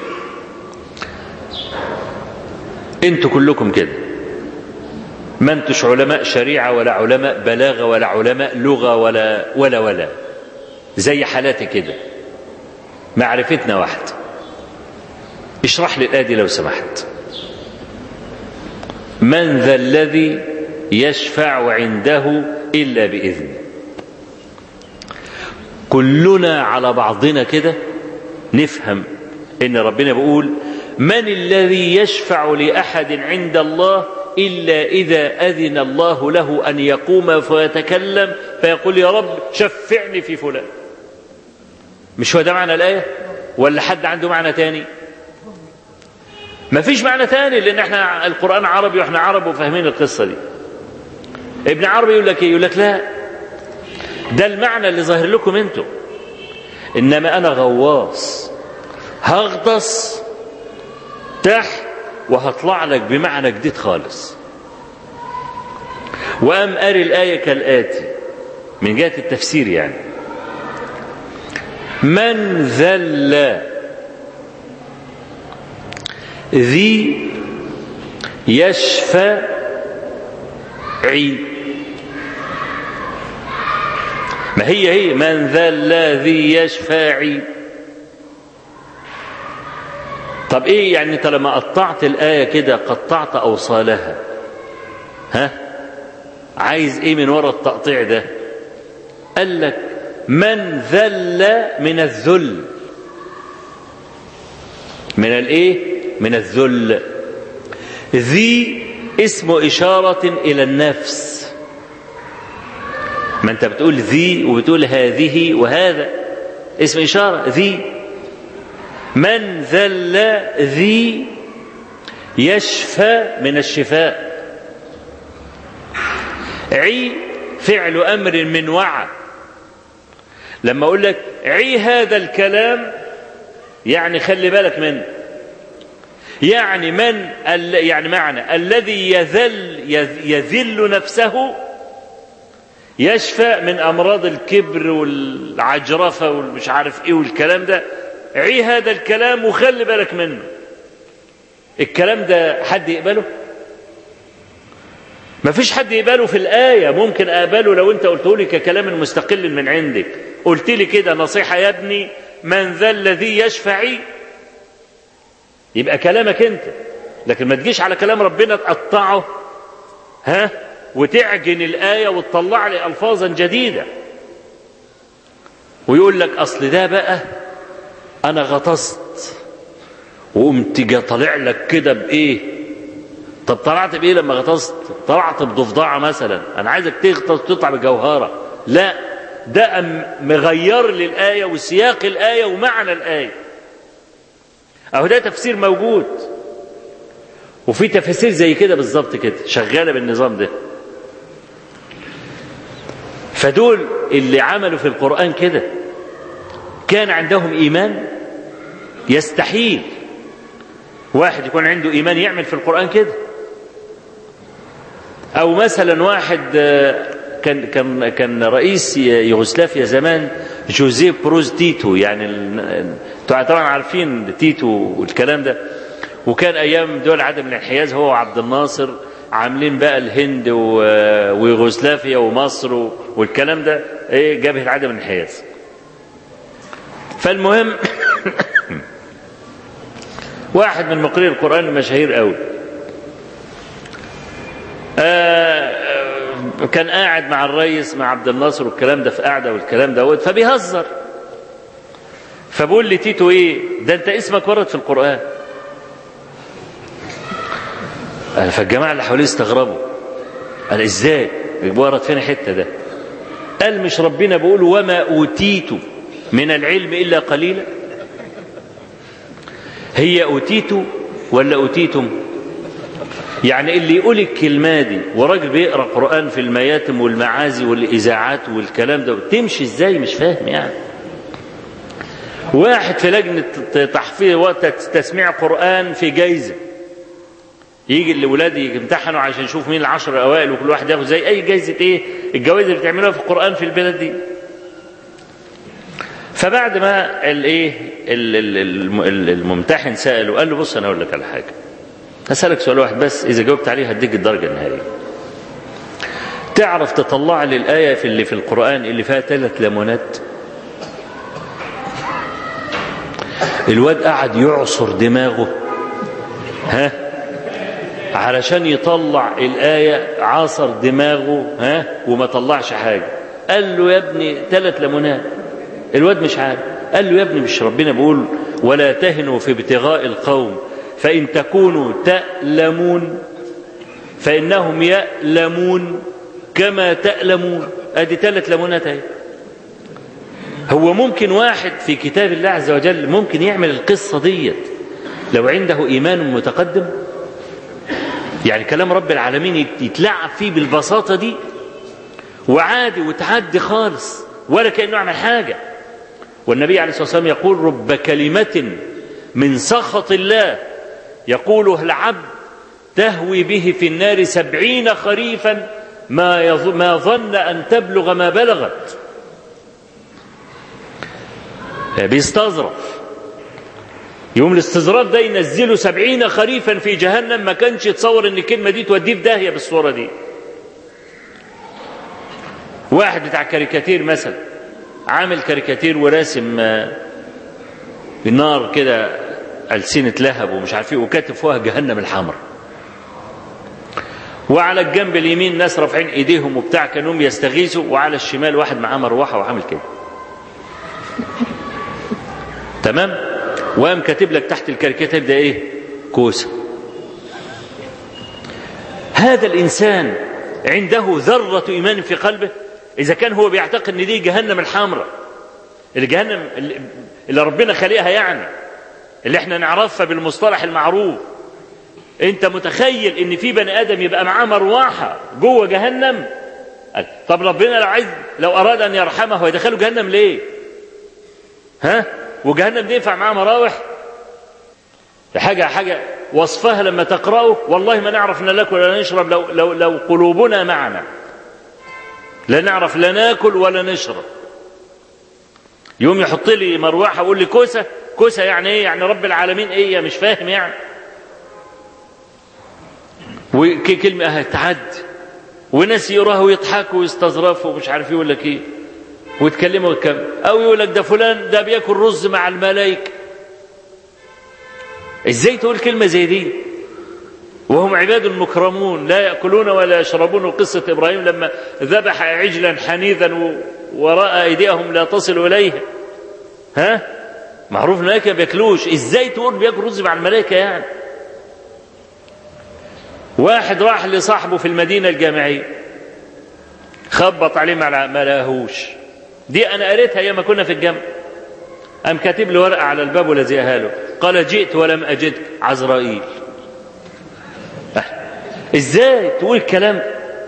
انتوا كلكم كده ما انتوش علماء شريعه ولا علماء بلاغه ولا علماء لغه ولا ولا ولا زي حالاتي كده معرفتنا واحد اشرح لي الايه دي لو سمحت من ذا الذي يشفع عنده الا باذنه كلنا على بعضنا كده نفهم ان ربنا بيقول من الذي يشفع لاحد عند الله الا اذا اذن الله له ان يقوم فيتكلم فيقول يا رب شفعني في فلان مش هو ده معنى الايه ولا حد عنده معنى تاني ما فيش معنى تاني لان احنا القران عربي واحنا عرب وفاهمين القصه دي ابن عربي يقول لك ايه يقول لك لا ده المعنى اللي ظاهر لكم انتم انما انا غواص هغطس تحت وهطلع لك بمعنى جديد خالص وام اري الايه كالاتي من جهه التفسير يعني من ذل ذي يشفع ما هي هي من ذا الذي يشفع طب ايه يعني انت لما قطعت الايه كده قطعت اوصالها ها عايز ايه من وراء التقطيع ده قال لك من ذل من الذل من الايه من الذل ذي اسم اشاره الى النفس ما انت بتقول ذي وبتقول هذه وهذا اسم إشارة ذي من ذل ذي يشفى من الشفاء عي فعل أمر من وعى لما أقول لك عي هذا الكلام يعني خلي بالك منه يعني من يعني معنى الذي يذل يذل نفسه يشفى من امراض الكبر والعجرفه والمش عارف ايه والكلام ده عي هذا الكلام وخلي بالك منه الكلام ده حد يقبله ما فيش حد يقبله في الآية ممكن أقبله لو أنت قلته لي ككلام مستقل من عندك قلت لي كده نصيحة يا ابني من ذا الذي يشفع يبقى كلامك انت لكن ما تجيش على كلام ربنا تقطعه ها وتعجن الآية وتطلع لي ألفاظا جديدة ويقول لك أصل ده بقى أنا غطست وقمت جا طالع لك كده بإيه طب طلعت بإيه لما غطست طلعت بضفدعة مثلا أنا عايزك تغطس تطلع بجوهرة لا ده أم مغير لي الآية وسياق الآية ومعنى الآية أهو ده تفسير موجود وفي تفاسير زي كده بالظبط كده شغالة بالنظام ده فدول اللي عملوا في القرآن كده كان عندهم إيمان يستحيل واحد يكون عنده إيمان يعمل في القرآن كده أو مثلا واحد كان كان كان رئيس يوغوسلافيا زمان جوزيف بروز تيتو يعني انتوا طبعا عارفين تيتو والكلام ده وكان ايام دول عدم الانحياز هو وعبد الناصر عاملين بقى الهند ويوغوسلافيا ومصر والكلام ده ايه جبهه عدم الانحياز فالمهم واحد من مقرئي القران المشاهير قوي آه كان قاعد مع الريس مع عبد الناصر والكلام ده في قاعده والكلام دوت فبيهزر فبقول لي تيتو ايه ده انت اسمك ورد في القران فالجماعه اللي حواليه استغربوا قال ازاي ورد فين الحته ده قال مش ربنا بيقول وما اوتيت من العلم الا قليلا هي اوتيت ولا اوتيتم يعني اللي يقول الكلمة دي وراجل بيقرأ قرآن في المياتم والمعازي والإذاعات والكلام ده تمشي ازاي مش فاهم يعني واحد في لجنة تحفيظ وتسميع قرآن في جايزة يجي الولاد يمتحنوا عشان يشوف مين العشر الأوائل وكل واحد ياخد زي أي جايزة إيه الجوائز اللي بتعملوها في القرآن في البلد دي فبعد ما الايه الممتحن سأله قال له بص أنا أقول لك على حاجة هسألك سؤال واحد بس إذا جاوبت عليه هديك الدرجة النهائية تعرف تطلع لي الآية في اللي في القرآن اللي فيها ثلاث ليمونات الواد قعد يعصر دماغه ها علشان يطلع الآية عاصر دماغه ها وما طلعش حاجة قال له يا ابني ثلاث ليمونات الواد مش عارف قال له يا ابني مش ربنا بيقول ولا تهنوا في ابتغاء القوم فإن تكونوا تألمون فإنهم يألمون كما تألمون أدي ثلاث لمونات أهي هو ممكن واحد في كتاب الله عز وجل ممكن يعمل القصة ديت لو عنده إيمان متقدم يعني كلام رب العالمين يتلعب فيه بالبساطة دي وعادي وتعدي خالص ولا كأنه عمل حاجة والنبي عليه الصلاة والسلام يقول رب كلمة من سخط الله يقولها العبد تهوي به في النار سبعين خريفا ما, ما ظن أن تبلغ ما بلغت بيستظرف يوم الاستظراف ده ينزله سبعين خريفا في جهنم ما كانش يتصور ان الكلمة دي توديه في داهية بالصورة دي واحد بتاع كاريكاتير مثلا عامل كاريكاتير وراسم النار كده ألسنة لهب ومش عارف ايه وكاتب فوقها جهنم الحمر وعلى الجنب اليمين ناس رافعين ايديهم وبتاع كانهم يستغيثوا وعلى الشمال واحد معاه مروحه وعامل كده تمام وقام كاتب لك تحت الكاريكاتير ده ايه كوسه هذا الانسان عنده ذره ايمان في قلبه اذا كان هو بيعتقد ان دي جهنم الحمراء الجهنم اللي ربنا خلقها يعني اللي احنا نعرفها بالمصطلح المعروف انت متخيل ان في بني ادم يبقى معاه مروحه جوه جهنم طب ربنا لو عايز لو اراد ان يرحمه هيدخله جهنم ليه ها وجهنم دي ينفع معاه مراوح حاجه حاجه وصفها لما تقراه والله ما نعرف ناكل ولا نشرب لو لو لو قلوبنا معنا لا نعرف لا ناكل ولا نشرب يوم يحط لي مروحه ويقول لي كوسه كوسه يعني ايه يعني رب العالمين ايه مش فاهم يعني وكلمة تعد وناس يراها ويضحكوا ويستظرفوا ومش عارف يقول لك ايه ويتكلموا كم او يقول لك ده فلان ده بياكل رز مع الملائكه ازاي تقول كلمه زي دي وهم عباد مكرمون لا ياكلون ولا يشربون قصه ابراهيم لما ذبح عجلا حنيذا وراى ايديهم لا تصل اليه ها معروف الملائكه ما بياكلوش ازاي تقول بياكل رز مع الملائكه يعني واحد راح لصاحبه في المدينه الجامعيه خبط عليه ما لاهوش دي انا قريتها ايام ما كنا في الجامعه قام كاتب لي ورقه على الباب ولزقها له قال جئت ولم اجدك عزرائيل أه. ازاي تقول الكلام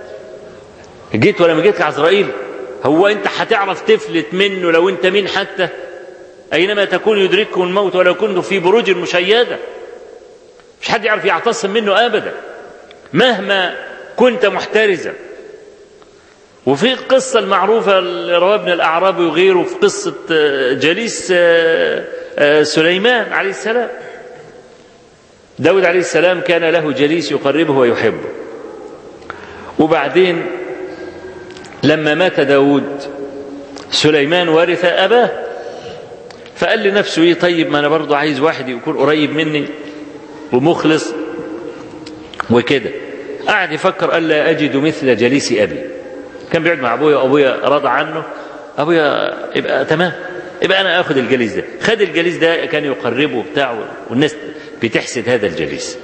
جيت ولم اجدك عزرائيل هو انت هتعرف تفلت منه لو انت مين حتى اينما تكون يدرككم الموت ولو كنتم في بروج مشيده مش حد يعرف يعتصم منه ابدا مهما كنت محترزا وفي القصة المعروفة اللي رواه ابن الأعرابي وغيره في قصة جليس سليمان عليه السلام داود عليه السلام كان له جليس يقربه ويحبه وبعدين لما مات داود سليمان ورث أباه فقال لنفسه ايه طيب ما انا برضه عايز واحد يكون قريب مني ومخلص وكده قعد يفكر قال لا اجد مثل جليس ابي كان بيقعد مع ابويا وابويا رضى عنه ابويا يبقى تمام يبقى انا اخد الجليس ده خد الجليس ده كان يقربه بتاعه والناس بتحسد هذا الجليس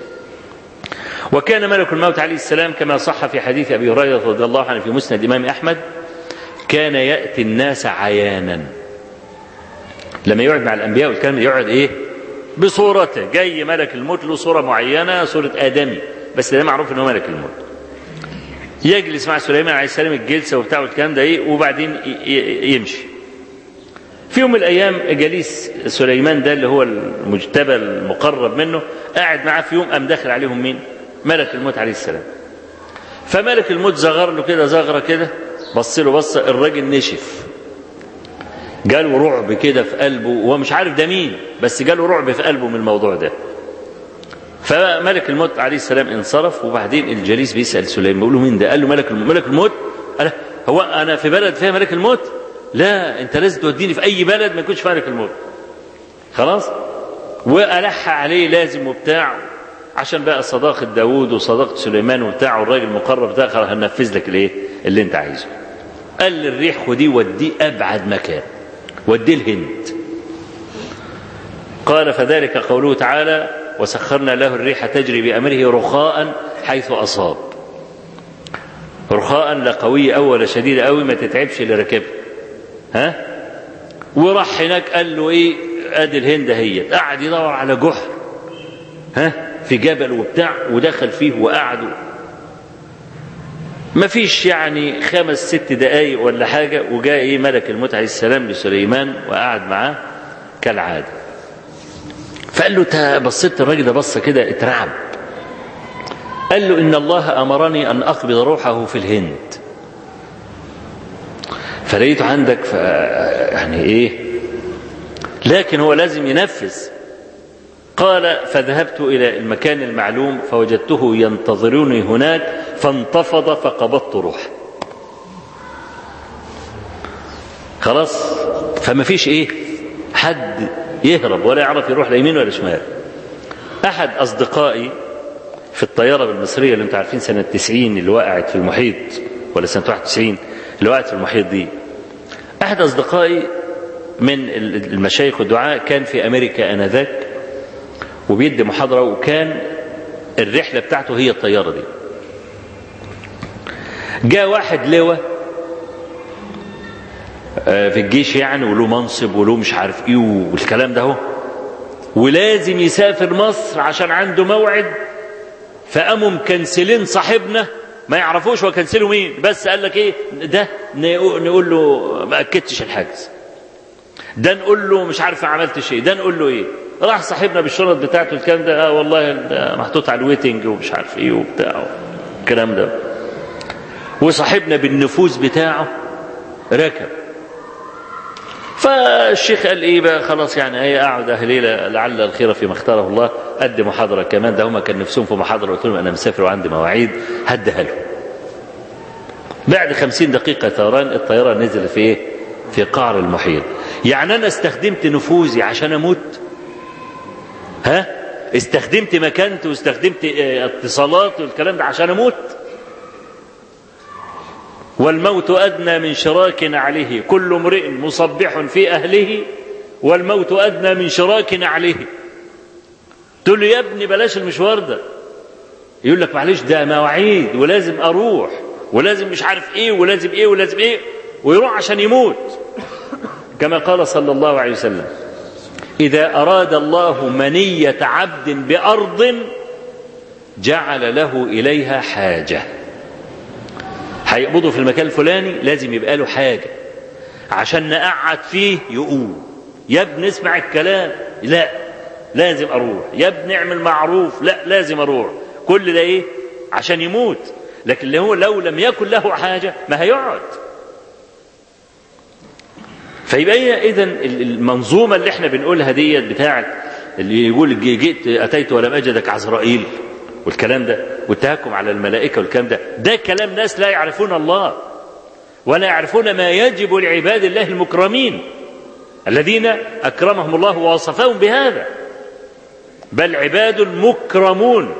وكان ملك الموت عليه السلام كما صح في حديث ابي هريره رضي الله عنه في مسند الامام احمد كان ياتي الناس عيانا لما يقعد مع الانبياء والكلام يقعد ايه بصورته جاي ملك الموت له صوره معينه صوره ادمي بس ده معروف ان هو ملك الموت يجلس مع سليمان عليه السلام الجلسه وبتاع والكلام ده ايه وبعدين يمشي في يوم من الايام جليس سليمان ده اللي هو المجتبى المقرب منه قاعد معاه في يوم قام داخل عليهم مين؟ ملك الموت عليه السلام. فملك الموت زغر له كده زغره كده بص له بصه الراجل نشف. جاله رعب كده في قلبه وهو مش عارف ده مين بس جاله رعب في قلبه من الموضوع ده. فملك الموت عليه السلام انصرف وبعدين الجليس بيسال سليمان بيقول له مين ده؟ قال له ملك الموت ملك الموت قال هو انا في بلد فيها ملك الموت؟ لا انت لازم توديني في اي بلد ما يكونش فيها ملك الموت. خلاص؟ والح عليه لازم وبتاع عشان بقى صداقة داوود وصداقة سليمان وبتاع والراجل المقرب بتاع خلاص هننفذ لك الايه؟ اللي انت عايزه. قال للريح خديه وديه ابعد مكان. وديه الهند. قال فذلك قوله تعالى وسخرنا له الريح تجري بأمره رخاء حيث أصاب رخاء لا قوية أو ولا شديدة أوي ما تتعبش اللي راكبها ها وراح هناك قال له ايه ادي الهند هي قعد يدور على جحر ها في جبل وبتاع ودخل فيه وقعدوا ما فيش يعني خمس ست دقايق ولا حاجة وجاء ايه ملك الموت عليه السلام لسليمان وقعد معاه كالعادة فقال له بصيت الراجل ده بصه كده اترعب قال له ان الله امرني ان اقبض روحه في الهند فلقيته عندك ف يعني ايه لكن هو لازم ينفذ قال فذهبت الى المكان المعلوم فوجدته ينتظرني هناك فانتفض فقبضت روحه خلاص فما فيش ايه حد يهرب ولا يعرف يروح لا يمين ولا شمال احد اصدقائي في الطياره المصريه اللي انتم عارفين سنه 90 اللي وقعت في المحيط ولا سنه 91 اللي وقعت في المحيط دي احد اصدقائي من المشايخ والدعاء كان في امريكا انذاك وبيدي محاضره وكان الرحله بتاعته هي الطياره دي جاء واحد لواء في الجيش يعني وله منصب وله مش عارف ايه والكلام ده هو ولازم يسافر مصر عشان عنده موعد فقاموا مكنسلين صاحبنا ما يعرفوش هو كنسلوا مين بس قال لك ايه ده نقول له ما اكدتش الحجز ده نقول له مش عارف ما عملتش ايه ده نقول له ايه راح صاحبنا بالشنط بتاعته الكلام ده اه والله ده محطوط على الويتنج ومش عارف ايه وبتاع الكلام ده وصاحبنا بالنفوذ بتاعه ركب فالشيخ قال ايه بقى خلاص يعني هي اقعد ليله لعل الخير فيما اختاره الله قد محاضره كمان ده هم كان نفسهم في محاضره قلت لهم انا مسافر وعندي مواعيد هديها له بعد خمسين دقيقة طيران الطيارة نزل في ايه؟ في قعر المحيط يعني أنا استخدمت نفوذي عشان أموت ها استخدمت مكانتي واستخدمت اتصالات والكلام ده عشان أموت والموت أدنى من شراك نعله كل امرئ مصبح في أهله والموت أدنى من شراك نعله تقول له يا ابني بلاش المشوار ده يقول لك معلش ده مواعيد ولازم أروح ولازم مش عارف إيه ولازم إيه ولازم إيه ويروح عشان يموت كما قال صلى الله عليه وسلم إذا أراد الله منية عبد بأرض جعل له إليها حاجة هيقبضه في المكان الفلاني لازم يبقى له حاجة عشان نقعد فيه يقوم يا ابن اسمع الكلام لا لازم اروح يا ابن اعمل معروف لا لازم اروح كل ده ايه عشان يموت لكن اللي هو لو لم يكن له حاجة ما هيقعد فيبقى هي اذا المنظومة اللي احنا بنقولها ديت بتاعت اللي يقول جئت اتيت ولم اجدك عزرائيل والكلام ده والتهكم على الملائكة والكلام ده ده كلام ناس لا يعرفون الله ولا يعرفون ما يجب لعباد الله المكرمين الذين أكرمهم الله ووصفهم بهذا بل عباد مكرمون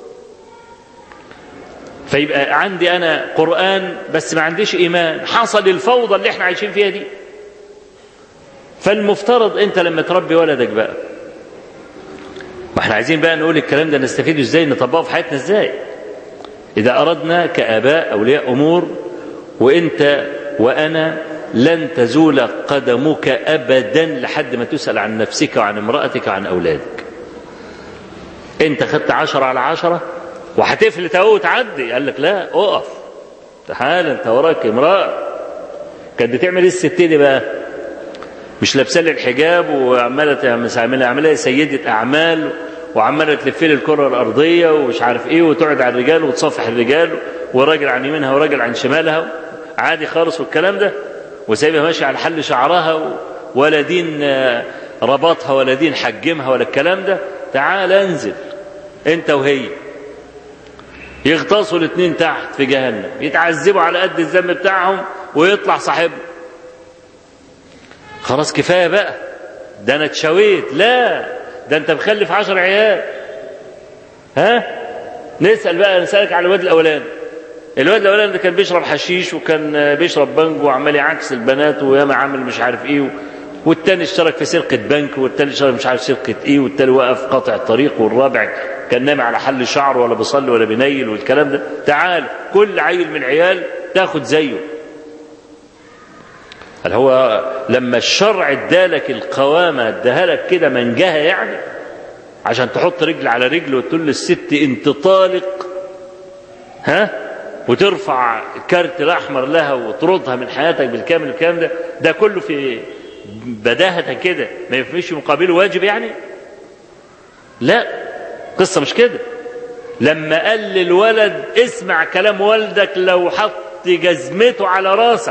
فيبقى عندي أنا قرآن بس ما عنديش إيمان حصل الفوضى اللي احنا عايشين فيها دي فالمفترض أنت لما تربي ولدك بقى ما احنا عايزين بقى نقول الكلام ده نستفيده ازاي نطبقه في حياتنا ازاي إذا أردنا كآباء أولياء أمور وأنت وأنا لن تزول قدمك أبدا لحد ما تسأل عن نفسك وعن امرأتك وعن أولادك أنت خدت عشرة على عشرة وهتفلت أهو وتعدي قال لك لا أقف تعال أنت وراك امرأة كانت بتعمل إيه الست دي بقى مش لابسه لي الحجاب وعماله تعمل عمليه سيده اعمال وعماله تلف لي الكره الارضيه ومش عارف ايه وتقعد على الرجال وتصافح الرجال وراجل عن يمينها وراجل عن شمالها عادي خالص والكلام ده وسايبها ماشيه على حل شعرها ولا دين ربطها ولا دين حجمها ولا الكلام ده تعال انزل انت وهي يغطسوا الاثنين تحت في جهنم يتعذبوا على قد الذنب بتاعهم ويطلع صاحبهم خلاص كفايه بقى ده انا اتشويت لا ده انت مخلف عشر عيال ها نسال بقى نسالك على الواد الاولاني الواد الاولاني ده كان بيشرب حشيش وكان بيشرب بنج وعمال يعكس البنات وياما عامل مش عارف ايه والتاني اشترك في سرقه بنك والتاني اشترك مش عارف سرقه ايه والتاني وقف قاطع الطريق والرابع كان نام على حل شعره ولا بيصلي ولا بينيل والكلام ده تعال كل عيل من العيال تاخد زيه اللي هو لما الشرع ادالك القوامة اداها لك كده منجها يعني عشان تحط رجل على رجل وتقول للست انت طالق ها وترفع الكارت الاحمر لها وترضها من حياتك بالكامل الكلام ده ده كله في بداهة كده ما يفهمش مقابله واجب يعني لا قصة مش كده لما قال للولد اسمع كلام والدك لو حط جزمته على راسك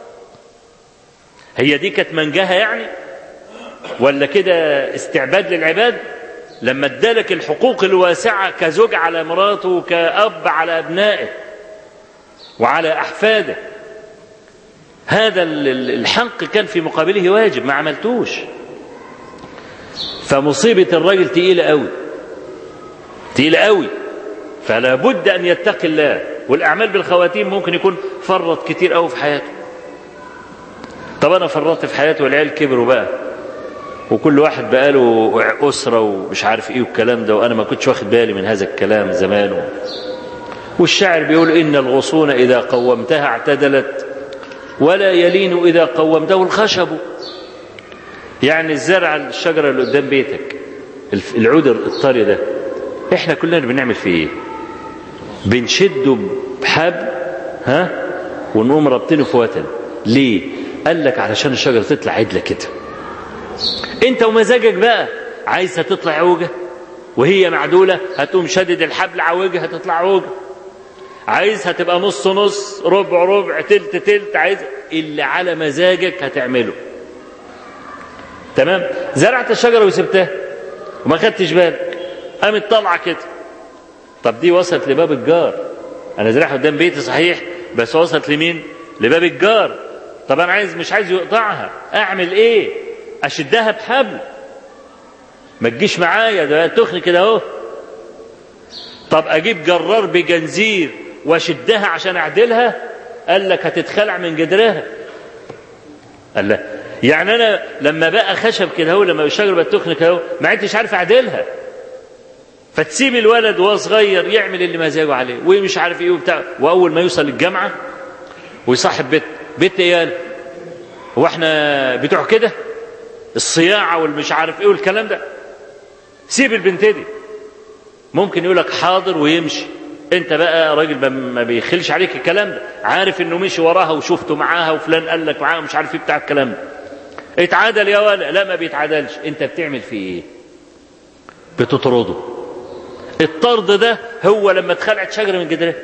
هي دي كانت منجاها يعني ولا كده استعباد للعباد لما ادالك الحقوق الواسعة كزوج على مراته وكأب على أبنائه وعلى أحفاده هذا الحق كان في مقابله واجب ما عملتوش فمصيبة الرجل تقيلة قوي تقيلة قوي فلا بد أن يتقي الله والأعمال بالخواتيم ممكن يكون فرط كتير قوي في حياته طب أنا فرطت في حياتي والعيال كبروا بقى وكل واحد بقى له أسرة ومش عارف إيه والكلام ده وأنا ما كنتش واخد بالي من هذا الكلام زمان والشاعر بيقول إن الغصون إذا قومتها اعتدلت ولا يلين إذا قومته الخشب يعني الزرع الشجرة اللي قدام بيتك العود الطري ده احنا كلنا بنعمل فيه ايه بنشده بحبل ها ونقوم رابطينه في وتن ليه قال لك علشان الشجرة تطلع عدلة كده انت ومزاجك بقى عايزها تطلع عوجة وهي معدولة هتقوم شدد الحبل عوجة هتطلع عوجة عايزها تبقى نص نص ربع ربع تلت تلت عايز اللي على مزاجك هتعمله تمام زرعت الشجرة وسبتها وما خدتش بالك قامت طالعة كده طب دي وصلت لباب الجار انا زرعها قدام بيتي صحيح بس وصلت لمين لباب الجار طب انا عايز مش عايز يقطعها اعمل ايه اشدها بحبل ما تجيش معايا ده تخني كده اهو طب اجيب جرار بجنزير واشدها عشان اعدلها قال لك هتتخلع من جدرها قال لا يعني انا لما بقى خشب كده اهو لما الشجره بقت تخنق اهو ما عدتش عارف اعدلها فتسيب الولد وهو صغير يعمل اللي مزاجه عليه ومش عارف ايه وبتاع واول ما يوصل الجامعه ويصاحب بيت بيت ايه هو احنا بتوع كده الصياعه والمش عارف ايه والكلام ده سيب البنت دي ممكن يقول لك حاضر ويمشي انت بقى راجل ما بيخلش عليك الكلام ده عارف انه مشي وراها وشفته معاها وفلان قال لك معاها مش عارف ايه بتاع الكلام ده اتعادل يا ولا لا ما بيتعادلش انت بتعمل فيه ايه بتطرده الطرد ده هو لما اتخلعت شجره من جدرها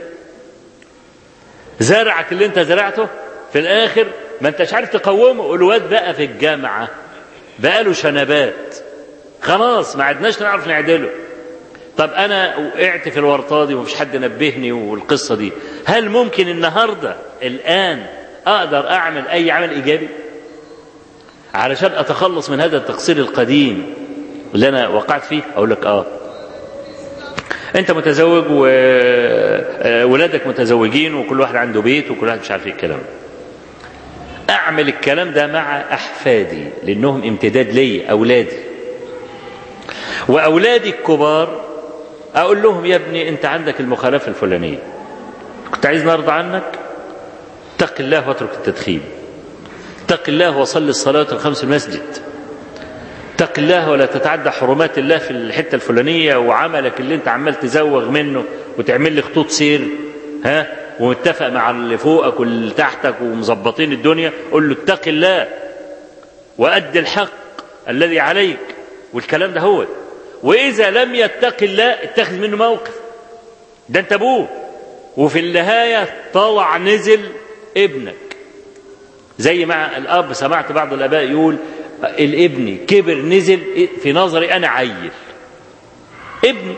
زرعك اللي انت زرعته في الاخر ما انتش عارف تقومه الواد بقى في الجامعه بقى له شنبات خلاص ما عدناش نعرف نعدله طب انا وقعت في الورطه دي ومفيش حد نبهني والقصه دي هل ممكن النهارده الان اقدر اعمل اي عمل ايجابي علشان اتخلص من هذا التقصير القديم اللي انا وقعت فيه اقول لك اه انت متزوج وولادك متزوجين وكل واحد عنده بيت وكل واحد مش عارف ايه الكلام اعمل الكلام ده مع احفادي لانهم امتداد لي اولادي واولادي الكبار اقول لهم يا ابني انت عندك المخالفه الفلانيه كنت عايز نرضى عنك اتق الله واترك التدخين اتق الله وصل الصلاه الخمس في المسجد اتق الله ولا تتعدى حرمات الله في الحته الفلانيه وعملك اللي انت عمال تزوغ منه وتعمل لي خطوط سير ها ومتفق مع اللي فوقك واللي تحتك ومظبطين الدنيا قول له اتق الله وأد الحق الذي عليك والكلام ده هو وإذا لم يتق الله اتخذ منه موقف ده أنت أبوه وفي النهاية طلع نزل ابنك زي مع الأب سمعت بعض الآباء يقول الابن كبر نزل في نظري أنا عيل ابني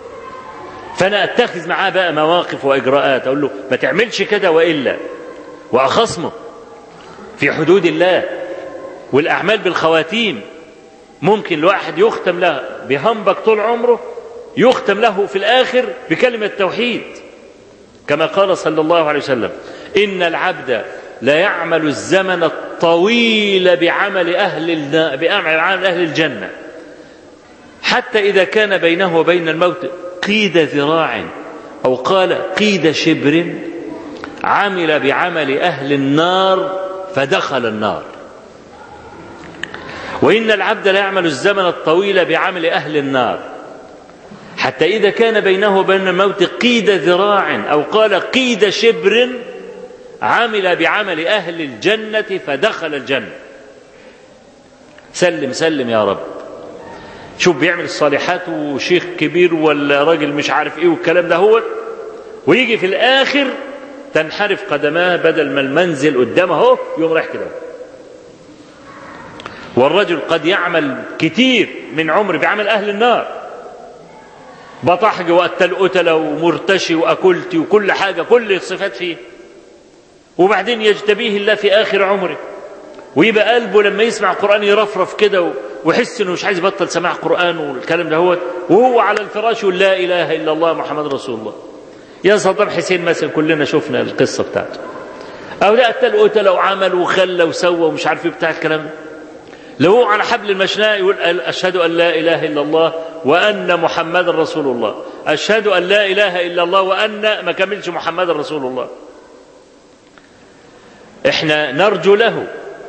فأنا أتخذ معاه بقى مواقف وإجراءات أقول له ما تعملش كده وإلا وأخصمه في حدود الله والأعمال بالخواتيم ممكن الواحد يختم له بهنبك طول عمره يختم له في الآخر بكلمة توحيد كما قال صلى الله عليه وسلم إن العبد لا يعمل الزمن الطويل بعمل أهل بعمل أهل الجنة حتى إذا كان بينه وبين الموت قيد ذراع أو قال قيد شبر عمل بعمل أهل النار فدخل النار وإن العبد لا يعمل الزمن الطويل بعمل أهل النار حتى إذا كان بينه وبين الموت قيد ذراع أو قال قيد شبر عمل بعمل أهل الجنة فدخل الجنة سلم سلم يا رب شوف بيعمل الصالحات وشيخ كبير ولا راجل مش عارف ايه والكلام ده هو ويجي في الاخر تنحرف قدماه بدل ما المنزل قدامه اهو يقوم رايح كده والرجل قد يعمل كتير من عمره بعمل اهل النار بطحج وقتل قتلة ومرتشي واكلتي وكل حاجه كل الصفات فيه وبعدين يجتبيه الله في اخر عمره ويبقى قلبه لما يسمع قران يرفرف كده ويحس انه مش عايز يبطل سماع قران والكلام ده هو وهو على الفراش يقول لا اله الا الله محمد رسول الله يا صدام حسين مثلا كلنا شفنا القصه بتاعته او لا قتل قتل وعمل وخلى وسوى ومش عارف ايه بتاع الكلام ده لو هو على حبل المشناء يقول اشهد ان لا اله الا الله وان محمد رسول الله اشهد ان لا اله الا الله وان ما كملش محمد رسول الله احنا نرجو له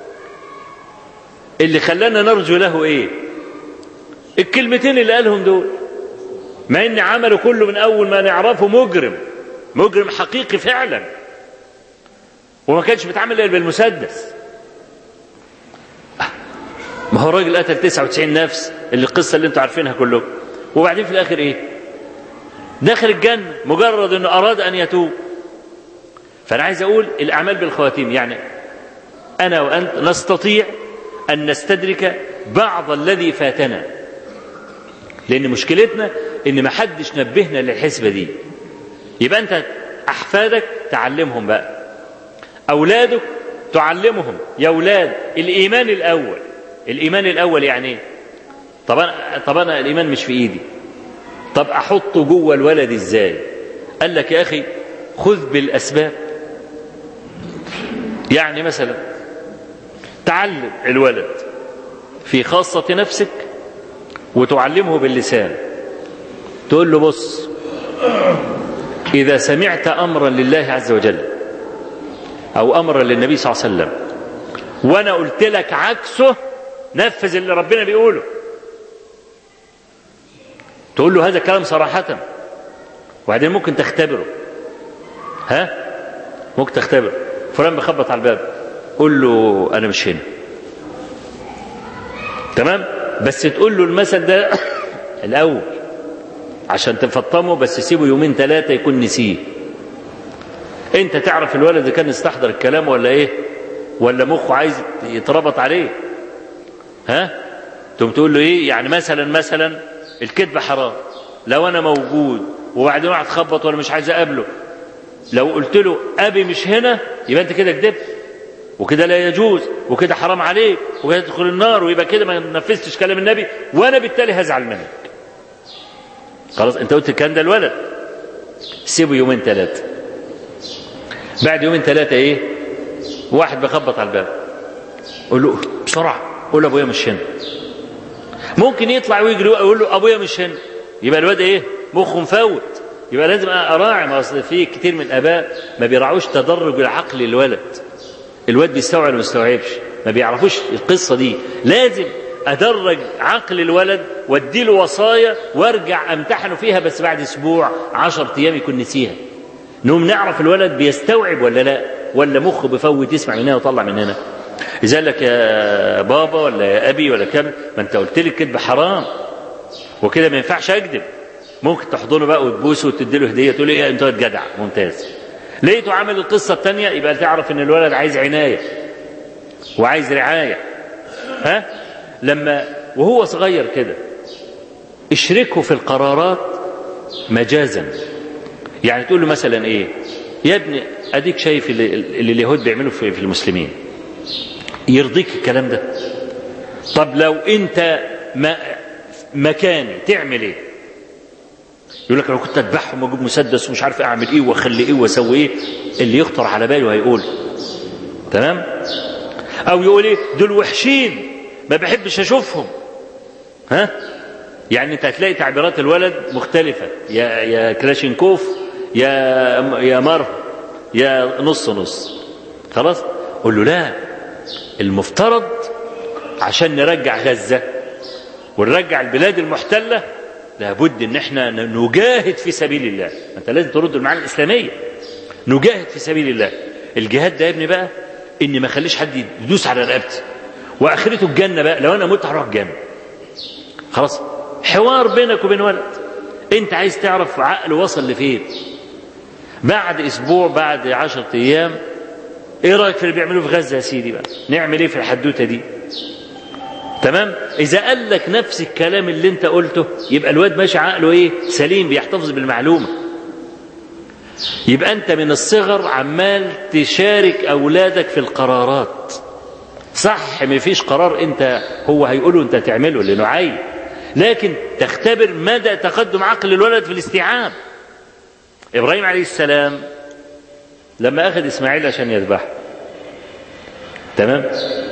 اللي خلانا نرجو له ايه الكلمتين اللي قالهم دول مع ان عمله كله من اول ما نعرفه مجرم مجرم حقيقي فعلا وما كانش بيتعامل الا بالمسدس ما هو راجل قتل 99 نفس اللي القصه اللي انتم عارفينها كلكم وبعدين في الاخر ايه دخل الجنه مجرد انه اراد ان يتوب فانا عايز اقول الاعمال بالخواتيم يعني انا وانت نستطيع أن نستدرك بعض الذي فاتنا لأن مشكلتنا إن ما حدش نبهنا للحسبة دي يبقى أنت أحفادك تعلمهم بقى أولادك تعلمهم يا أولاد الإيمان الأول الإيمان الأول يعني إيه؟ طب أنا طب أنا الإيمان مش في إيدي طب أحطه جوه الولد إزاي قال لك يا أخي خذ بالأسباب يعني مثلا تعلم الولد في خاصة نفسك وتعلمه باللسان تقول له بص إذا سمعت أمرا لله عز وجل أو أمرا للنبي صلى الله عليه وسلم وأنا قلت لك عكسه نفذ اللي ربنا بيقوله تقول له هذا كلام صراحة وبعدين ممكن تختبره ها ممكن تختبره فلان بخبط على الباب قول له أنا مش هنا تمام بس تقول له المثل ده الأول عشان تفطمه بس سيبه يومين ثلاثة يكون نسيه انت تعرف الولد ده كان يستحضر الكلام ولا ايه ولا مخه عايز يتربط عليه ها تقوم تقول له ايه يعني مثلا مثلا الكذب حرام لو انا موجود وبعدين واحد خبط وانا مش عايز اقابله لو قلت له ابي مش هنا يبقى انت كده كذبت وكده لا يجوز وكده حرام عليك وكده تدخل النار ويبقى كده ما نفذتش كلام النبي وانا بالتالي هزعل منك خلاص انت قلت الكلام ده الولد سيبه يومين ثلاثه بعد يومين ثلاثه ايه واحد بيخبط على الباب قول له بسرعه قول له ابويا مش هنا ممكن يطلع ويجري ويقول له ابويا مش هنا يبقى الواد ايه مخه مفوت يبقى لازم اراعي ما اصل في كتير من الاباء ما بيراعوش تدرج العقل للولد الواد بيستوعب ما بيستوعبش ما بيعرفوش القصه دي لازم ادرج عقل الولد واديله وصايا وارجع امتحنه فيها بس بعد اسبوع عشر ايام يكون نسيها نقوم نعرف الولد بيستوعب ولا لا ولا مخه بيفوت يسمع من هنا ويطلع من هنا اذا لك يا بابا ولا يا ابي ولا كم ما انت قلت لي الكذب حرام وكده ما ينفعش اكذب ممكن تحضنه بقى وتبوسه وتدي له هديه تقول ايه انت جدع ممتاز لقيته عامل القصه الثانيه يبقى تعرف ان الولد عايز عنايه وعايز رعايه ها لما وهو صغير كده اشركه في القرارات مجازا يعني تقول له مثلا ايه يا ابني اديك شايف اللي, اللي اليهود بيعملوا في, في المسلمين يرضيك الكلام ده طب لو انت ما مكاني تعمل ايه يقول لك لو كنت اذبحهم واجيب مسدس ومش عارف اعمل ايه واخلي ايه واسوي ايه اللي يخطر على باله هيقول تمام او يقول ايه دول وحشين ما بحبش اشوفهم ها يعني انت هتلاقي تعبيرات الولد مختلفة يا يا كلاشينكوف يا يا مر يا نص نص خلاص قول له لا المفترض عشان نرجع غزة ونرجع البلاد المحتلة لابد ان احنا نجاهد في سبيل الله انت لازم ترد المعاني الاسلاميه نجاهد في سبيل الله الجهاد ده يا ابني بقى اني ما اخليش حد يدوس على رقبتي واخرته الجنه بقى لو انا مت هروح الجنه خلاص حوار بينك وبين ولد انت عايز تعرف عقله وصل لفين بعد اسبوع بعد عشرة ايام ايه رايك في اللي بيعملوه في غزه يا سيدي بقى نعمل ايه في الحدوته دي تمام اذا قال لك نفس الكلام اللي انت قلته يبقى الواد ماشي عقله ايه سليم بيحتفظ بالمعلومه يبقى انت من الصغر عمال تشارك اولادك في القرارات صح ما فيش قرار انت هو هيقوله انت تعمله لانه عيب لكن تختبر مدى تقدم عقل الولد في الاستيعاب ابراهيم عليه السلام لما اخذ اسماعيل عشان يذبحه تمام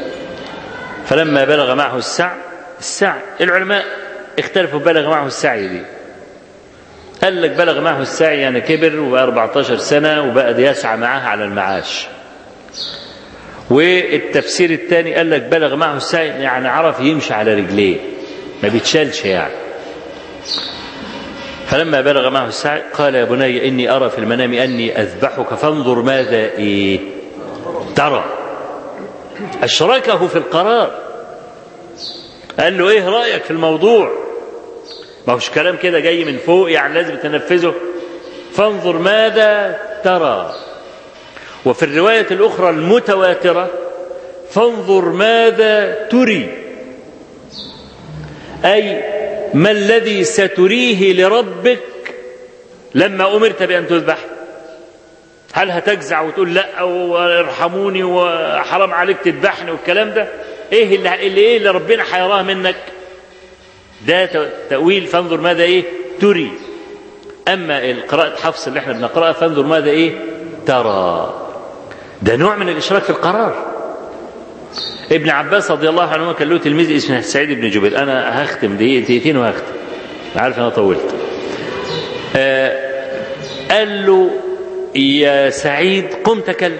فلما بلغ معه السعي السعي العلماء اختلفوا بلغ معه السعي دي قال لك بلغ معه السعي يعني كبر وبقى 14 سنة وبقى يسعى معاه على المعاش والتفسير الثاني قال لك بلغ معه السعي يعني عرف يمشي على رجليه ما بيتشالش يعني فلما بلغ معه السعي قال يا بني إني أرى في المنام أني أذبحك فانظر ماذا إيه ترى أشركه في القرار قال له إيه رأيك في الموضوع ما هوش كلام كده جاي من فوق يعني لازم تنفذه فانظر ماذا ترى وفي الرواية الأخرى المتواترة فانظر ماذا تري أي ما الذي ستريه لربك لما أمرت بأن تذبح هل هتجزع وتقول لا وارحموني وحرام عليك تذبحني والكلام ده ايه اللي, اللي ايه اللي ربنا حيراه منك ده تأويل فانظر ماذا ايه تري اما قراءة حفص اللي احنا بنقرأها فانظر ماذا ايه ترى ده نوع من الاشراك في القرار ابن عباس رضي الله عنه كان له تلميذ اسمه سعيد بن جبير انا هختم دقيقتين وهختم عارف انا طولت آه قال له يا سعيد قم تكلم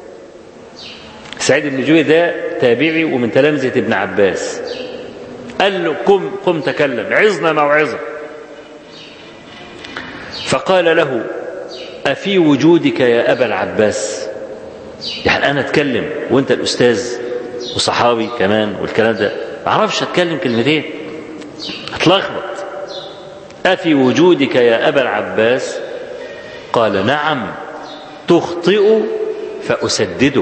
سعيد بن جبير ده تابعي ومن تلامذة ابن عباس قال له قم قم تكلم عظنا موعظة فقال له أفي وجودك يا أبا العباس يعني أنا أتكلم وأنت الأستاذ وصحابي كمان والكلام ده ما أعرفش أتكلم كلمتين أتلخبط أفي وجودك يا أبا العباس قال نعم تخطئ فأسددك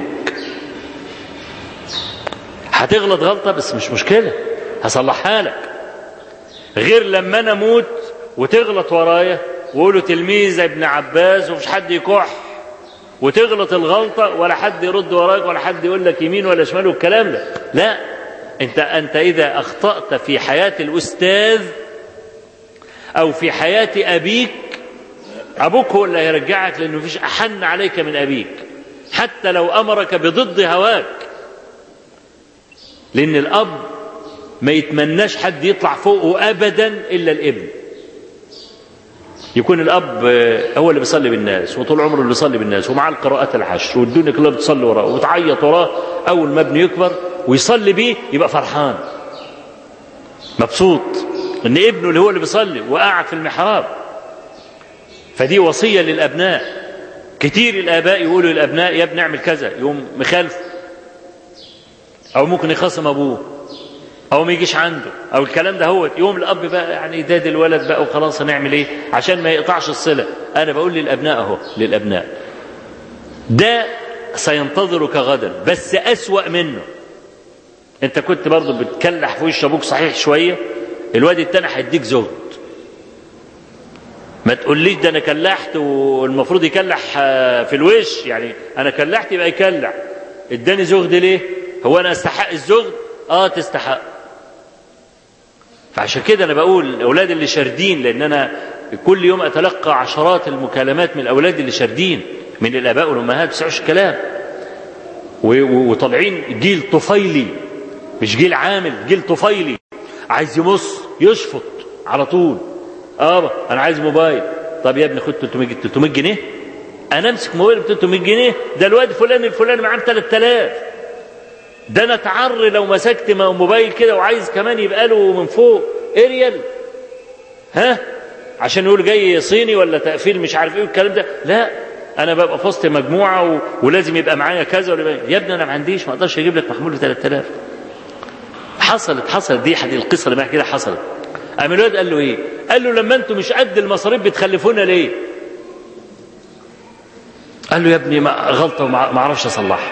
هتغلط غلطة بس مش مشكلة هصلحها لك غير لما أنا أموت وتغلط ورايا وقولوا تلميذ ابن عباس ومش حد يكح وتغلط الغلطة ولا حد يرد وراك ولا حد يقول لك يمين ولا شمال والكلام ده لا انت انت اذا اخطأت في حياة الاستاذ او في حياة ابيك ابوك هو اللي هيرجعك لانه مفيش احن عليك من ابيك حتى لو امرك بضد هواك لان الاب ما يتمناش حد يطلع فوقه ابدا الا الابن يكون الاب هو اللي بيصلي بالناس وطول عمره اللي بيصلي بالناس ومع القراءات العشر والدنيا كلها بتصلي وراه وتعيط وراه اول ما ابنه يكبر ويصلي بيه يبقى فرحان مبسوط ان ابنه اللي هو اللي بيصلي وقاعد في المحراب فدي وصيه للابناء كتير الاباء يقولوا للابناء يا ابني اعمل كذا يقوم مخالف او ممكن يخاصم ابوه او ما يجيش عنده او الكلام ده هو يوم الاب بقى يعني داد الولد بقى وخلاص هنعمل ايه عشان ما يقطعش الصله انا بقول للابناء اهو للابناء ده سينتظرك غدا بس اسوا منه انت كنت برضه بتكلح في وش ابوك صحيح شويه الواد التاني هيديك زهد ما تقوليش ده انا كلحت والمفروض يكلح في الوش يعني انا كلحت يبقى يكلح اداني زهد ليه هو انا استحق الزهد اه تستحق فعشان كده انا بقول الاولاد اللي شاردين لان انا كل يوم اتلقى عشرات المكالمات من الاولاد اللي شاردين من الاباء والامهات بيسمعوش الكلام وطالعين جيل طفيلي مش جيل عامل جيل طفيلي عايز يمص يشفط على طول اه انا عايز موبايل طب يا ابني خد 300 300 جنيه انا امسك موبايل ب 300 جنيه ده الواد فلان الفلاني معاه ب 3000 ده انا اتعر لو مسكت موبايل كده وعايز كمان يبقى له من فوق اريال ها عشان يقول جاي صيني ولا تقفيل مش عارف ايه والكلام ده لا انا ببقى في وسط مجموعه و... ولازم يبقى معايا كذا ولا يا ابني انا ما عنديش ما اقدرش اجيب لك محمول ب 3000 حصلت حصلت دي حدي القصه اللي كده حصلت قام الواد قال له ايه قال له لما انتم مش قد المصاريف بتخلفونا ليه قال له يا ابني ما غلطه وما اعرفش اصلحها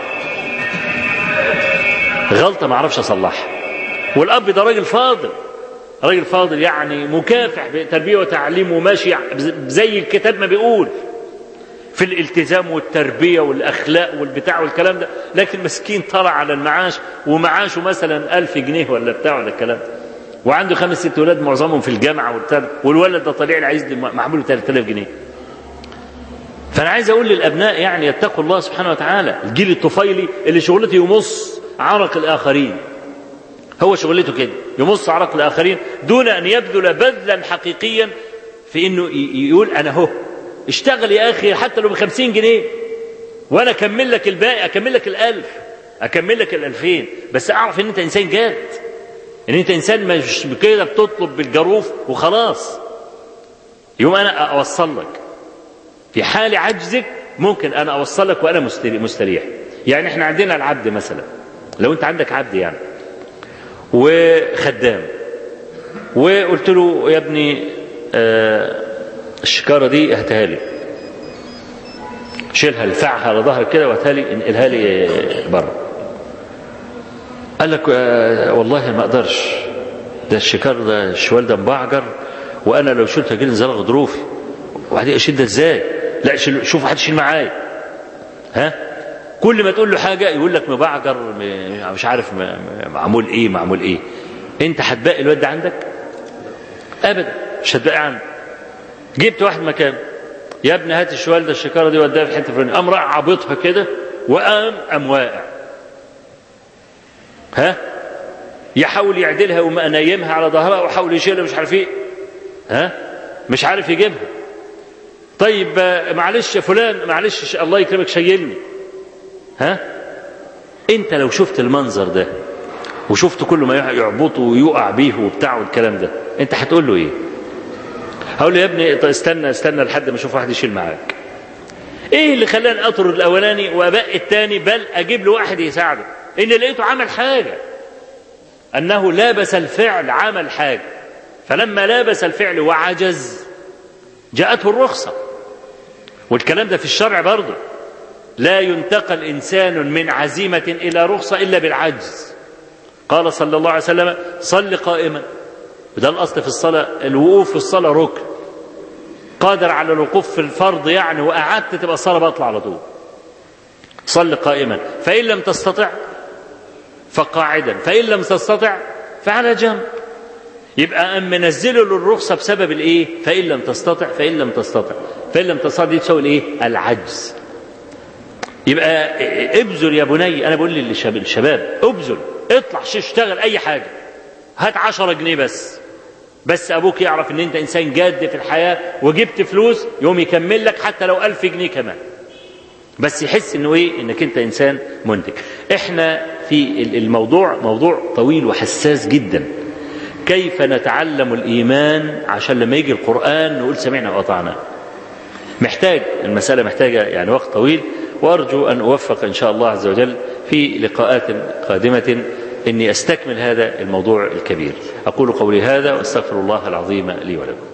غلطه ما اعرفش اصلحها والاب ده راجل فاضل راجل فاضل يعني مكافح بتربيه وتعليم وماشي زي الكتاب ما بيقول في الالتزام والتربيه والاخلاق والبتاع والكلام ده لكن مسكين طلع على المعاش ومعاشه مثلا ألف جنيه ولا بتاع ولا الكلام ده وعنده خمس ست ولاد معظمهم في الجامعه والتل والولد ده طليع العايز معمول 3000 جنيه فانا عايز اقول للابناء يعني يتقوا الله سبحانه وتعالى الجيل الطفيلي اللي شغلته يمص عرق الاخرين هو شغلته كده يمص عرق الاخرين دون ان يبذل بذلا حقيقيا في انه يقول انا هو اشتغل يا اخي حتى لو ب 50 جنيه وانا اكمل لك الباقي اكمل لك الالف اكمل لك الالفين بس اعرف ان انت انسان جاد ان انت انسان مش كده بتطلب بالجروف وخلاص يوم انا اوصل لك في حال عجزك ممكن انا اوصلك وانا مستريح يعني احنا عندنا العبد مثلا لو انت عندك عبد يعني وخدام وقلت له يا ابني آه الشكاره دي هاتها لي شيلها لفعها على ظهرك كده وهاتها لي انقلها لي بره قال لك آه والله ما اقدرش ده الشكار ده الشوال ده مبعجر وانا لو شلت هجيلي انزلاق ظروفي وبعدين اشيل ده ازاي لا شوف حد يشيل معايا ها كل ما تقول له حاجة يقول لك مبعجر م- مش عارف م- م- معمول ايه معمول ايه انت هتبقي الواد ده عندك ابدا مش هتبقي عندك جبت واحد مكان يا ابني هات الشوال ده الشكاره دي وديها في حته فلانيه قام راح عابطها كده وقام قام واقع ها يحاول يعدلها ومنيمها على ظهرها ويحاول يشيلها مش عارف ايه ها مش عارف يجيبها طيب آه، معلش يا فلان معلش ش- الله يكرمك شيلني ها انت لو شفت المنظر ده وشفت كل ما يعبطه ويقع بيه وبتاع والكلام ده انت هتقول له ايه هقول له يا ابني طيب استنى استنى لحد ما اشوف واحد يشيل معاك ايه اللي خلاني اطرد الاولاني وابقى الثاني بل اجيب له واحد يساعده ان لقيته عمل حاجه انه لابس الفعل عمل حاجه فلما لابس الفعل وعجز جاءته الرخصه والكلام ده في الشرع برضه لا ينتقل انسان من عزيمه الى رخصه الا بالعجز قال صلى الله عليه وسلم صل قائما وده الاصل في الصلاه الوقوف في الصلاه ركن قادر على الوقوف في الفرض يعني وقعدت تبقى الصلاه بطلع على طول صل قائما فان لم تستطع فقاعدا فان لم تستطع فعلى جنب يبقى أم منزله للرخصة بسبب الإيه؟ فإن لم تستطع فإن لم تستطع فإن لم تستطع دي تساوي الإيه؟ العجز يبقى ابذل يا بني أنا بقول للشباب الشباب ابذل اطلع ش- اشتغل أي حاجة هات عشرة جنيه بس بس أبوك يعرف إن أنت إنسان جاد في الحياة وجبت فلوس يوم يكمل لك حتى لو ألف جنيه كمان بس يحس انه ايه انك انت انسان منتج احنا في الموضوع موضوع طويل وحساس جدا كيف نتعلم الايمان عشان لما يجي القران نقول سمعنا واطعنا محتاج المساله محتاجه يعني وقت طويل وارجو ان اوفق ان شاء الله عز وجل في لقاءات قادمه اني استكمل هذا الموضوع الكبير اقول قولي هذا واستغفر الله العظيم لي ولكم